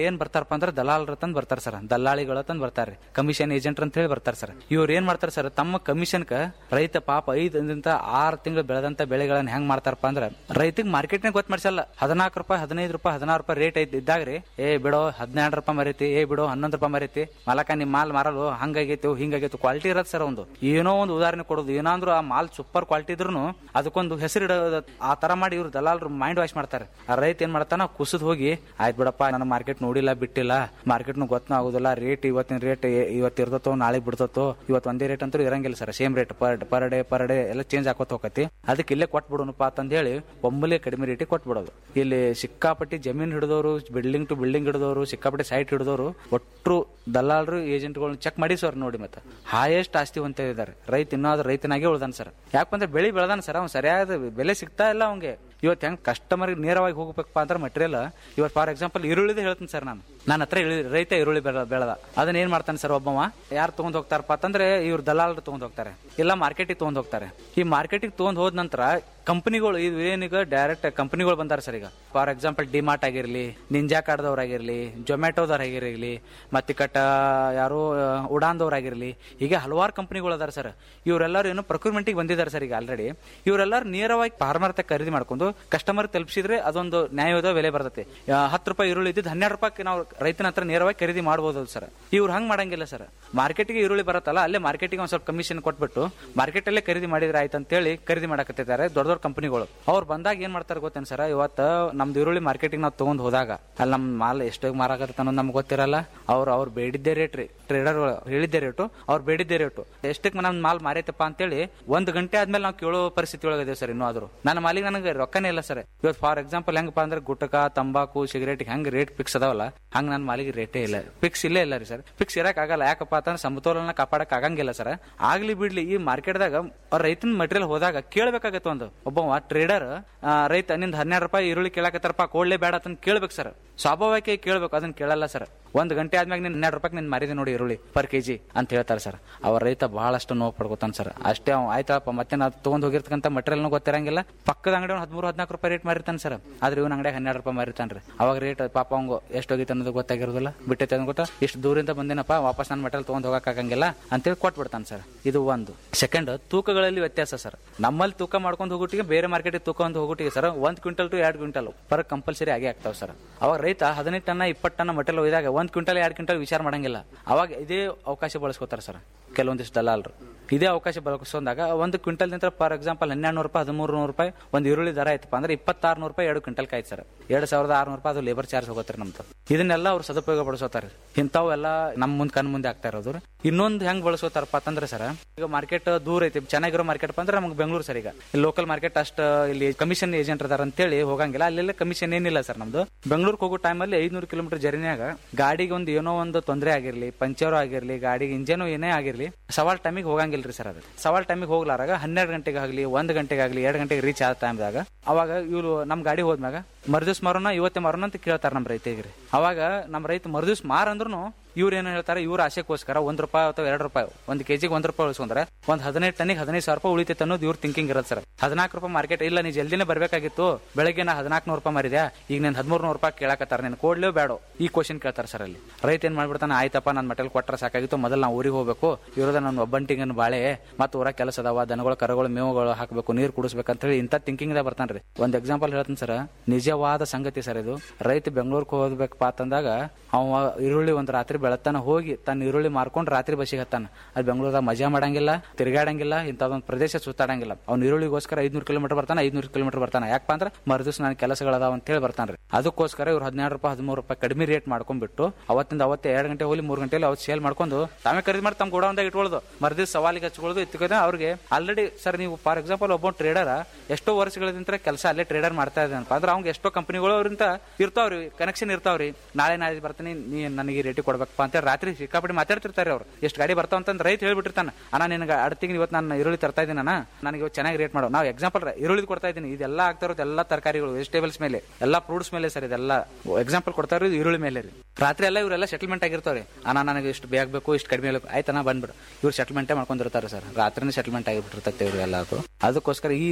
ಯಾರಪ್ಪ ಅಂದ್ರೆ ದಲಾಲರ ತಂದ್ ಬರ್ತಾರೆ ಸರ್ ದಲ್ಲಾಳಿಗಳ ತಂದ್ ಬರ್ತಾರೆ ಕಮಿಷನ್ ಏಜೆಂಟ್ ಅಂತ ಹೇಳಿ ಬರ್ತಾರೆ ಸರ್ ಇವ್ರು ಏನ್ ಮಾಡ್ತಾರೆ ಸರ್ ತಮ್ಮ ಕಮಿಷನ್ಕ ರೈತ ಪಾಪ ಐದರಿಂದ ಆರು ತಿಂಗಳು ಬೆಳೆದಂತ ಬೆಳೆಗಳನ್ನ ಹೆಂಗ್ ಮಾಡ್ತಾರಪ್ಪ ಅಂದ್ರೆ ರೈತಗ್ ಮಾರ್ಕೆಟ್ನಾಗ ಗೊತ್ತ ಮಾಡ್ಸಲ್ಲ ಹದಿನಾಲ್ಕು ರೂಪಾಯಿ ಹದಿನೈದು ರೂಪಾಯಿ ಹದಿನಾರು ರೂಪಾಯಿ ರೇಟ್ ಐತಿ ಇದ್ದಾಗ್ರಿ ಏ ಬಿಡೋ ಹದಿನೆರಡು ರೂಪಾಯಿ ಮರೈತಿ ಏ ಬಿಡೋ ಹನ್ನೊಂದು ರೂಪಾಯಿ ಮರೈತಿ ಮಲಕ ನಿಮ್ ಮಾಲ್ ಮಾರಲು ಹಂಗಾಗೈತಿ ಹಿಂಗಾಗೈತಿ ಕ್ವಾಲಿಟಿ ಇರತ್ತೆ ಸರ್ ಒಂದು ಏನೋ ಒಂದು ಉದಾಹರಣೆ ಕೊಡೋದು ಏನಾದ್ರು ಆ ಮಾಲ್ ಸೂಪರ್ ಕ್ವಾಲಿಟಿ ಇದ್ರು ಅದಕ್ಕೊಂದು ಹೆಸರು ಇಡೋದು ಆ ತರ ಮಾಡಿ ಇವ್ರು ದಲಾಲರು ಮೈಂಡ್ ವಾಶ್ ಮಾಡ್ತಾರೆ ಆ ರೈತ ಏನ್ ಮಾಡ್ತಾನ ಕುಸಿದ್ ಹೋಗಿ ಆಯ್ತು ಬಿಡಪ್ಪ ನನ್ನ ಮಾರ್ಕೆಟ್ ನೋಡಿಲ್ಲ ಬಿಟ್ಟಿಲ್ಲ ಮಾರ್ಕೆಟ್ ಗೊತ್ತೂ ಆಗುದಿಲ್ಲ ರೇಟ್ ಇವತ್ತಿನ ರೇಟ್ ಇವತ್ತು ಇರ್ತತೋ ನಾಳೆ ಬಿಡ್ತತೋ ಇವತ್ತು ಒಂದೇ ರೇಟ್ ಅಂತೂ ಇರಂಗಿಲ್ಲ sir same rate per per day per day ಎಲ್ಲ ಚೇಂಜ್ ಆಕೋತ ಹೋಗತಿ ಅದಕ್ಕೆ ಇಲ್ಲೇ ಕೊಟ್ಬಿಡೋಣಪ್ಪ ಅಂತ ಹೇಳಿ ಒಮ್ಮಲೆ ಕಡಿಮೆ ರೇಟಿಗೆ ಕೊಟ್ಬಿಡೋದು ಇಲ್ಲಿ ಸಿಕ್ಕಾಪಟ್ಟಿ ಜಮೀನ್ ಹಿಡಿದವರು ಬಿಲ್ಡಿಂಗ್ ಟು ಬಿಲ್ಡಿಂಗ್ ಹಿಡಿದವರು ಸಿಕ್ಕಾಪಟ್ಟಿ ಸೈಟ್ ಹಿಡಿದವರು ಒಟ್ಟರು ದಲ್ಲಾಳರು ಏಜೆಂಟ್ಗಳನ್ನ ಚೆಕ್ ಮಾಡಿ ಸರ್ ನೋಡಿ ಮತ್ತೆ ಹಾಯೆಸ್ಟ್ ಆಸ್ತಿ ಹೊಂತ ಇದ್ದಾರೆ ರೈತ ಇನ್ನಾದ್ರೂ ರೈತನಾಗೆ ಉಳ್ದಾನ ಸರ್ ಯಾಕಂದ್ರೆ ಬೆಳಿ ಬೆಳೆದಾನ ಸರ್ ಅವ್ನು ಸರಿಯಾದ ಬೆಲೆ ಸಿಗ್ತಾ ಇಲ್ಲ ಅವ್ಗೆ ಇವತ್ತು ಹೆಂಗ್ ಕಸ್ಟಮರ್ ನೇರವಾಗಿ ಹೋಗ್ಬೇಕಪ್ಪ ಅಂದ್ರೆ ಮಟೀರಿಯಲ್ ಇವತ್ತು ಫಾರ್ ಎಕ್ಸಾಂಪಲ್ ಈರುಳ್ಳಿದ ಹೇಳ್ತೀನಿ ಸರ್ ನಾನು ನನ್ನ ಹತ್ರ ಇಳಿ- ರೈತ ಈರುಳ್ಳಿ ಬೆಳ ಬೆಳೆದ ಅದನ್ನ ಏನ್ ಮಾಡ್ತಾನೆ ಸರ್ ಒಬ್ಬವ ಯಾರು ತಗೊಂಡ್ ಹೋಗ್ತಾರಪ್ಪ ಅಂತಂದ್ರೆ ಇವ್ರು ದಲಾಲರು ತಗೊಂಡ್ ಹೋಗ್ತಾರೆ ಇಲ್ಲ ಮಾರ್ಕೆಟಿಗೆ ತಗೊಂಡ್ ಹೋಗ್ತಾರೆ ಈ ಮಾರ್ಕೆಟಿಗೆ ತಗೊಂಡ್ ಹೋದ ನಂತರ ಕಂಪನಿಗಳು ಇದು ಏನೀಗ ಡೈರೆಕ್ಟ್ ಕಂಪನಿಗಳು ಬಂದಾರ ಸರ್ ಈಗ ಫಾರ್ ಎಕ್ಸಾಂಪಲ್ ಡಿಮಾರ್ಟ್ ಆಗಿರ್ಲಿ ನಿಂಜಾ ಕಾರ್ಡ್ದವ್ರು ಆಗಿರ್ಲಿ ಜೊಮ್ಯಾಟೋದವ್ರು ಆಗಿರ್ಲಿ ಮತ್ತೆ ಕಟ್ಟ ಯಾರು ಉಡಾನ್ದವ್ರು ಆಗಿರ್ಲಿ ಹೀಗೆ ಹಲವಾರು ಕಂಪನಿಗಳು ಅದಾರ ಸರ್ ಇವರೆಲ್ಲರೂ ಏನು ಪ್ರೊಕ್ಯೂರ್ಮೆಂಟಿಗೆ ಬಂದಿದ್ದಾರೆ ಸರ್ ಈಗ ಆಲ್ರೆಡಿ ಇವರೆಲ್ಲರೂ ನೇರವಾಗಿ ಫಾರ್ಮರ್ ತ ಖರೀದಿ ಮಾಡ್ಕೊಂಡು ಕಸ್ಟಮರ್ ತಲುಪಿಸಿದ್ರೆ ಅದೊಂದು ನ್ಯಾಯಯುತ ಬೆಲೆ ಬರ್ತೈತಿ ಆ, ಹತ್ತು ರೂಪಾಯಿ ಈರುಳ್ಳಿ ಇದ್ದಿದ್ದು ಹನ್ನೆರಡು ರೂಪಾಯಿ ನಾವು ರೈತನ ಹತ್ರ ನೇರವಾಗಿ ಖರೀದಿ ಮಾಡಬಹುದು ಸರ್ ಇವ್ರು ಹಂಗ್ ಮಾಡಂಗಿಲ್ಲ ಸರ್ ಮಾರ್ಕೆಟ್ಗೆ ಈರುಳ್ಳಿ ಬರುತ್ತಲ್ಲ ಅಲ್ಲೇ ಮಾರ್ಕೆಟಿಗೆ ಒಂದ್ ಸ್ವಲ್ಪ ಕಮಿಷನ್ ಕೊಟ್ಬಿಟ್ಟು ಮಾರ್ಕೆಟ್ ಅಲ್ಲೇ ಖರೀದಿ ಮಾಡಿದ್ರೆ ಆಯ್ತು ಅಂತೇಳಿ ಖರೀದಿ ಮಾಡಕತ್ತಿದ್ದಾರೆ ದೊಡ್ಡ ದೊಡ್ಡ ಕಂಪನಿಗಳು ಅವ್ರು ಬಂದಾಗ ಏನ್ ಮಾಡ್ತಾರೆ ಗೊತ್ತೇನು ಸರ್ ಇವತ್ತು ನಮ್ದು ಈರುಳ್ಳಿ ಮಾರ್ಕೆಟಿಗೆ ನಾವು ತಗೊಂಡ್ ಹೋದಾಗ ಅಲ್ಲಿ ನಮ್ ಮಾಲ್ ಎಷ್ಟು ಮಾರಾಕತ್ತ ಅನ್ನೋದು ನಮ್ಗೆ ಗೊತ್ತಿರಲ್ಲ ಅವ್ರು ಅವ್ರು ಬೇಡಿದ್ದೇ ರೇಟ್ ರೀ ಟ್ರೇಡರ್ ಹೇಳಿದ್ದೇ ರೇಟು ಅವ್ರು ಬೇಡಿದ್ದೇ ರೇಟು ಎಷ್ಟಕ್ಕೆ ನಮ್ ಮಾಲ್ ಮಾರೈತಪ್ಪ ಅಂತೇಳಿ ಒಂದ್ ಗಂಟೆ ಆದ್ಮೇಲೆ ನಾವು ಕೇಳೋ ಪರಿಸ್ಥಿತಿ ಒಳಗಿದೆ ಸರ್ ಇನ್ನೂ ಆದ್ರೂ ನನ್ನ ಮಾಲಿಗೆ ನನಗೆ ರೊಕ್ಕನೇ ಇಲ್ಲ ಸರ್ ಇವತ್ತು ಫಾರ್ ಎಕ್ಸಾಂಪಲ್ ಹೆಂಗಪ್ಪ ಅಂದ್ರೆ ಗುಟ್ಟಕ ತಂಬಾಕು ಸಿಗರೇಟ್ ಹೆಂಗ್ ರೇಟ್ ಫಿಕ್ಸ್ ಅದಾವಲ್ಲ ಹಂಗ ನನ್ನ ಮಾಲಿಗೆ ರೇಟೇ ಇಲ್ಲ ಫಿಕ್ಸ್ ಇಲ್ಲೇ ಇಲ್ಲ ರೀ ಸರ್ ಫಿಕ್ಸ್ ಇರಕ್ ಆಗಲ್ಲ ಯಾಕಪ್ಪ ಅಂತಂದ್ರೆ ಸಮತೋಲನ ಕಾಪಾಡಕ್ ಆಗಂಗಿಲ್ಲ ಸರ್ ಆಗ್ಲಿ ಬಿಡ್ಲಿ ಈ ಮಾರ್ಕೆಟ್ದಾಗ ಅವ್ರ ರೈತನ ಮಟೀರಿಯಲ್ ಹೋದಾಗ ಕೇಳ್ಬೇಕಾಗತ್ತೆ ಒಂದು ಒಬ್ಬ ಟ್ರೇಡರ್ ರೈತ ನಿಂದ ಹನ್ನೆರಡು ರೂಪಾಯಿ ಈರುಳ್ಳಿ ಕೇಳಕತ್ತಾರಪ್ಪ ಕೊಡ್ಲೇ ಬೇಡ ಅಂತ ಕೇಳ್ಬೇಕು ಸರ್ ಸ್ವಾಭಾವಿಕ ಕೇಳ್ಬೇಕು ಅದನ್ನ ಕೇಳಲ್ಲ ಸರ್ ಒಂದ್ ಗಂಟೆ ಆದ್ಮ್ಯಾಗ ನಿನ್ ಹನ್ನೆರಡು ರೂಪಾಯಿ ನಿನ್ ಮಾರಿದೆ ನೋಡಿ ಈರುಳ್ಳಿ ಪರ್ ಕೆಜಿ ಅಂತ ಹೇಳ್ತಾರೆ ಸರ್ ಅವ್ರ ರೈತ ಬಹಳಷ್ಟು ನೋವು ಪಡ್ಕೋತಾನ ಸರ್ ಅಷ್ಟೇ ಅವ್ ಆಯ್ತಪ್ಪ ಮತ್ತೆ ನಾವು ತಗೊಂಡ್ ಹೋಗಿರ್ತಕ್ಕಂಥ ಮಟೀರಿಯಲ್ ಗೊತ್ತಿರಂಗಿಲ್ಲ ಪಕ್ಕದ ಅಂಗಡಿ ಹದಿಮೂರು ಹದಿನಾಲ್ಕು ರೂಪಾಯಿ ರೇಟ್ ಮಾರಿರ್ತಾನೆ ಸರ್ ಆದ್ರೆ ಇವ್ನ ಅಂಗಡಿ ಹನ್ನೆರಡು ರೂಪಾಯಿ ಮಾರಿರ್ತಾನ್ರಿ ಅವಾಗ ರೇಟ್ ಪಾಪ ಅವಂಗ ಎಷ್ಟು ಹೋಗಿತ್ತು ಅನ್ನೋದು ಗೊತ್ತಾಗಿರೋದಿಲ್ಲ ಬಿಟ್ಟೈತೆ ಅಂತ ಗೊತ್ತಾ ಇಷ್ಟು ದೂರಿಂದ ಬಂದಿನಪ್ಪ ವಾಪಸ್ ನನ್ನ ಮಟೀರಿಯಲ್ ತಗೊಂಡ್ ಹೋಗಕ್ ಆಗಂಗಿಲ್ಲ ಅಂತೇಳಿ ಕೊಟ್ಬಿಡ್ತಾನೆ ಸರ್ ಇದು ಒಂದು ಸೆಕೆಂಡ್ ತೂಕಗಳಲ್ಲಿ ವ್ಯತ್ಯಾಸ ಸರ್ ನಮ್ಮಲ್ಲಿ ತೂಕ ಮಾಡ್ಕೊಂಡು ಹೋಗುಟ್ಟಿಗೆ ಬೇರೆ ಮಾರ್ಕೆಟಿಗೆ ತೂಕ ಒಂದು ಹೋಗುಟ್ಟಿಗೆ ಸರ್ ಒಂದ್ ಕ್ವಿಂಟಲ್ ಟು ಎರಡು ಕ್ವಿಂಟಲ್ ಪರ್ ಕಂಪಲ್ಸರಿ ಆಗೇ ಆಗ್ತಾವ ಸರ್ ಅವಾಗ ರೈತ ಹದಿನೈದು ಟನ್ನ ಇಪ್ಪತ್ತು ಟನ್ನ ಮಟೀರಿಯಲ್ ಒಯ್ದಾಗ ಒಂದ್ ಕ್ವಿಂಟಲ್ ಎರಡು ಕ್ವಿಂಟಲ್ ವಿಚಾರ ಮಾಡಂಗಿಲ್ಲ ಅವಾಗ ಇದೇ ಅವಕಾಶ ಬಳಸ್ಕೋತಾರೆ ಸರ್ ಕೆಲವೊಂದಿಷ್ಟು ದಲಾಲರು ಇದೇ ಅವಕಾಶ ಬಳಸ್ಕೊಂಡಾಗ ಒಂದು ಕ್ವಿಂಟಲ್ ನಿಂತ ಫಾರ್ ಎಕ್ಸಾಂಪಲ್ ಹನ್ನೆರಡು ನೂರು ರೂಪಾಯಿ ಹದಿಮೂರು ನೂರು ರೂಪಾಯಿ ಒಂದು ಈರುಳ್ಳಿ ದರ ಆಯ್ತಪ್ಪ ಅಂದ್ರೆ ಇಪ್ಪತ್ತಾರು ನೂರು ರೂಪಾಯಿ ಎರಡು ಕ್ವಿಂಟಲ್ ಕಾಯ್ತು ಸರ್ ಎರಡು ಸಾವಿರದ ಆರ್ನೂರು ರೂಪಾಯಿ ಅದು ಲೇಬರ್ ಚಾರ್ಜ್ ಹೋಗುತ್ತೆ ನಮ್ದು ಇದನ್ನೆಲ್ಲ ಅವ್ರು ಸದುಪಯೋಗ ಪಡಿಸೋತಾರೆ ಇಂಥವೆಲ್ಲ ನಮ್ಮ ಮುಂದೆ ಕಣ್ ಮುಂದೆ ಆಗ್ತಾ ಇರೋದು ಇನ್ನೊಂದು ಹೆಂಗ್ ಬಳಸೋತಾರಪ್ಪ ಅಂತಂದ್ರೆ ಸರ್ ಈಗ ಮಾರ್ಕೆಟ್ ದೂರ ಐತಿ ಚೆನ್ನಾಗಿರೋ ಮಾರ್ಕೆಟ್ ಅಂದ್ರೆ ನಮ್ಗೆ ಬೆಂಗಳೂರು ಸರ್ ಈಗ ಲೋಕಲ್ ಮಾರ್ಕೆಟ್ ಅಷ್ಟ ಇಲ್ಲಿ ಕಮಿಷನ್ ಏಜೆಂಟ್ ಅದಾರ ಅಂತೇಳಿ ಹೋಗಂಗಿಲ್ಲ ಅಲ್ಲೆಲ್ಲ ಕಮಿಷನ್ ಏನಿಲ್ಲ ಸರ್ ನಮ್ದು ಬೆಂಗಳೂರಿಗೆ ಹೋಗೋ ಟೈಮಲ್ಲಿ ಐದ್ನೂರು ಕಿಲೋಮೀಟರ್ ಜರ್ನಿಯಾಗ ಗಾಡಿಗೆ ಒಂದು ಏನೋ ಒಂದು ತೊಂದರೆ ಆಗಿರ್ಲಿ ಪಂಚರ್ ಆಗಿರ್ಲಿ ಗಾಡಿಗೆ ಇಂಜನು ಏನೇ ಆಗಿರ್ಲಿ ಸವಾಲ್ ಟೈಮಿಗೆ ಹೋಗಂಗಿಲ್ರಿ ಸರ್ ಅದು ಸವಾಲ್ ಟೈಮಿಗೆ ಹೋಗ್ಲಾರಾಗ ಹನ್ನೆರಡು ಗಂಟೆಗೆ ಆಗಲಿ ಒಂದ್ ಗಂಟೆಗೆ ಆಗಲಿ ಎರಡು ಗಂಟೆಗೆ ರೀಚ್ ಆದ ಟೈಮ್ದಾಗ ಅವಾಗ ಇವ್ರು ನಮ್ ಗಾಡಿ ಹೋದ್ಮ್ಯಾಗ ಮರ್ದಿವ್ಸ ಮಾರೋಣ ಇವತ್ತೇ ಮಾರೋಣ ಅಂತ ಕೇಳ್ತಾರ ನಮ್ ರೈತರಿಗೆ ಅವಾಗ ನಮ್ ರೈತ ಮರ್ದಿವ್ಸ ಮಾರ ಅಂದ್ರೂ ಇವ್ರು ಏನ್ ಹೇಳ್ತಾರೆ ಇವ್ರ ಆಸೆಗೋಸ್ಕರ ಒಂದ್ ರೂಪಾಯಿ ಅಥವಾ ಎರಡು ರೂಪಾಯಿ ಒಂದ್ ಕೆಜಿಗೆ ಒಂದ್ ರೂಪಾಯಿ ಉಳಿಸ್ಕೊಂಡ್ರೆ ಒಂದ್ ಹದಿನೈದು ಟನ್ನಿಗೆ ಹದಿನೈದು ಸಾವಿರ ರೂಪಾಯಿ ಉಳಿತೈತೆ ಅನ್ನೋದು ಇವ್ರ ಥಿಂಕಿಂಗ್ ಇರುತ್ತೆ ಸರ್ ಹದಿನಾಲ್ಕು ರೂಪಾಯಿ ಮಾರ್ಕೆಟ್ ಇಲ್ಲ ನೀ ಜಲ್ದಿನೇ ಬರ್ಬೇಕಾಗಿತ್ತು ಬೆಳಗ್ಗೆ ನಾ ಹದಿನಾಲ್ಕು ನೂರು ರೂಪಾಯಿ ಮಾರಿದ್ಯಾ ಈಗ ನೀನ್ ಹದಿಮೂರು ನೂರು ರೂಪಾಯಿ ಕೇಳಕತ್ತಾರ ನೀನು ಕೊಡ್ಲೇ ಬೇಡ ಈ ಕ್ವಶನ್ ಕೇಳ್ತಾರೆ ಸರ್ ಅಲ್ಲಿ ರೈತ ಏನ್ ಮಾಡ್ಬಿಡ್ತಾನೆ ಆಯ್ತಪ್ಪ ನನ್ನ ಮಟಲ್ ಕೊಟ್ರೆ ಸಾಕಾಗಿತ್ತು ಮೊದಲು ನಾವು ಊರಿಗೆ ಹೋಗ್ಬೇಕು ಇರೋದ ನನ್ನ ಒಬ್ಬಂಟಿಗನ್ ಬಾಳೆ ಮತ್ತೆ ಊರ ಕೆಲಸ ಅದಾವ ದನಗಳು ಕರುಗಳು ಮೇವುಗಳು ಹಾಕಬೇಕು ನೀರು ಕುಡಿಸ್ಬೇಕಂತ ಹೇಳಿ ಇಂಥ ಥಿಂಕಿಂಗ್ ದಾಗ ಬರ್ತಾನ್ರಿ ಒಂದ್ ಎಕ್ಸಾಂಪಲ್ ಹೇಳ್ತೀನಿ ಸರ್ ನಿಜವಾದ ಸಂಗತಿ ಸರ್ ಇದು ರೈತ ಬೆಂಗಳೂರಿಗೆ ಹೋಗ್ಬೇಕಪ್ಪ ಅಂತಂದಾಗ ಅವ ಈರುಳ್ಳಿ ಒಂದ್ ರಾತ್ರಿ ಬೆಳತಾನ ಹೋಗಿ ತನ್ನ ಈರುಳ್ಳಿ ಮಾರ್ಕೊಂಡು ರಾತ್ರಿ ಬಸ್ಸಿಗೆ ಹತ್ತಾನ ಅಲ್ಲಿ ಬೆಂಗಳೂರಾಗ ಮಜಾ ಮಾಡಂಗಿಲ್ಲ ತಿರುಗಾಡಂಗಿಲ್ಲ ಇಂಥದೊಂದು ಪ್ರದೇಶ ಸುತ್ತಾಡಂಗಿಲ್ಲ ಅವ್ನ ಈರುಳ್ಳಿಗೋಸ್ಕರ ಐದ್ನೂರು ಕಿಲೋಮೀಟರ್ ಬರ್ತಾನೆ ಐದ್ನೂರು ಕಿಲೋಮೀಟರ್ ಬರ್ತಾನೆ ಯಾಕಪ್ಪ ಅಂದ್ರೆ ಮರುದಿವ್ಸ ನನ್ನ ಕೆಲಸಗಳದಾವ ಅಂತ ಹೇಳಿ ಬರ್ತಾನ್ರಿ ಅದಕ್ಕೋಸ್ಕರ ಇವ್ರು ಹದಿನಾರು ರೂಪಾಯಿ ಹದಿಮೂರು ರೂಪಾಯಿ ಕಡಿಮೆ ರೇಟ್ ಮಾಡ್ಕೊಂಡ್ಬಿಟ್ಟು ಅವತ್ತಿಂದ ಅವತ್ತೇ ಎರಡು ಗಂಟೆ ಹೋಗಿ ಮೂರು ಗಂಟೆಲಿ ಅವತ್ತು ಸೇಲ್ ಮಾಡ್ಕೊಂಡು ತಾವೇ ಖರೀದಿ ಮಾಡಿ ತಮ್ಮ ಗೋಡೌನ್ದಾಗ ಇಟ್ಕೊಳ್ಳೋದು ಮರುದಿವ್ಸ ಸವಾಲಿಗೆ ಹಚ್ಕೊಳ್ಳೋದು ಇತ್ಕೋದ ಅವ್ರಿಗೆ ಆಲ್ರೆಡಿ ಸರ್ ನೀವು ಫಾರ್ ಎಕ್ಸಾಂಪಲ್ ಒಬ್ಬ ಟ್ರೇಡರ್ ಎಷ್ಟೋ ವರ್ಷಗಳಿಂದ ಕೆಲಸ ಅಲ್ಲೇ ಟ್ರೇಡರ್ ಮಾಡ್ತಾ ಇದ್ದಾನಪ್ಪ ಅಂದ್ರೆ ಅವ್ಗೆ ಎಷ್ಟೋ ಕಂಪನಿಗಳು ಅವ್ರಿಂದ ಇರ್ತಾವ್ರಿ ಕನೆಕ್ಷನ್ ಇರ್ತಾವ್ರಿ ನಾಳೆ ನಾಳೆ ಬರ್ತೀನಿ ನೀ ನನಗೆ ರೇಟಿ ಕೊಡ್ಬೇಕಪ್ಪ ಅಂತ ರಾತ್ರಿ ಸಿಕ್ಕಾಪಟ್ಟೆ ಮಾತಾಡ್ತಿರ್ತಾರೆ ಅವ್ರು ಎಷ್ಟು ಗಾಡಿ ಬರ್ತಾವ ಅಂತ ರೈತ ಹೇಳ್ಬಿಟ್ಟಿರ್ತಾನೆ ಅಣ್ಣ ನಿನಗೆ ಅಡ್ತಿಗೆ ಇವತ್ತು ನಾನು ಈರುಳ್ಳಿ ತರ್ತಾ ಇದ್ದೀನಿ ಅಣ್ಣ ನನಗೆ ಇವತ್ತು ಚೆನ್ನಾಗಿ ರೇಟ್ ಮಾಡೋ ನಾವು ಎಕ್ಸಾಂಪಲ್ ಈರುಳ್ಳಿ ಕೊಡ್ತಾ ಇದ್ದೀನಿ ಇದೆಲ್ಲ ಆಗ್ತಾ ಇರೋದು ಎಲ್ಲ ತರಕಾರಿಗಳು ವೆಜಿಟೇಬಲ್ಸ್ ಮೇಲೆ ಎಲ್ಲ ಫ್ರೂಟ್ಸ್ ಮೇಲೆ ಸರ್ ಇದೆಲ್ಲ ಎಕ್ಸಾಂಪಲ್ ಕೊಡ್ತಾ ಇರೋದು ಈರುಳ್ಳಿ ಮೇಲೆ ರೀ ರಾತ್ರಿ ಎಲ್ಲ ಇವರೆಲ್ಲ ಸೆಟಲ್ಮೆಂಟ್ ಆಗಿರ್ತಾವ್ರಿ ಅಣ್ಣ ನನಗೆ ಇಷ್ಟು ಬೇಗ ಬೇಕು ಇಷ್ಟು ಕಡಿಮೆ ಬೇಕು ಆಯ್ತಣ್ಣ ಬಂದ್ಬಿಡು ಇವ್ರು ಸೆಟಲ್ಮೆಂಟೇ ಮಾಡ್ಕೊಂಡಿರ್ತಾರೆ ಸರ್ ರಾತ್ರಿನೇ ಸೆಟಲ್ಮೆಂಟ್ ಆಗಿಬಿಟ್ಟಿರ್ತೈತೆ ಇವ್ರು ಎಲ್ಲ ಅದಕ್ಕೋಸ್ಕರ ಈ ರೀತಿ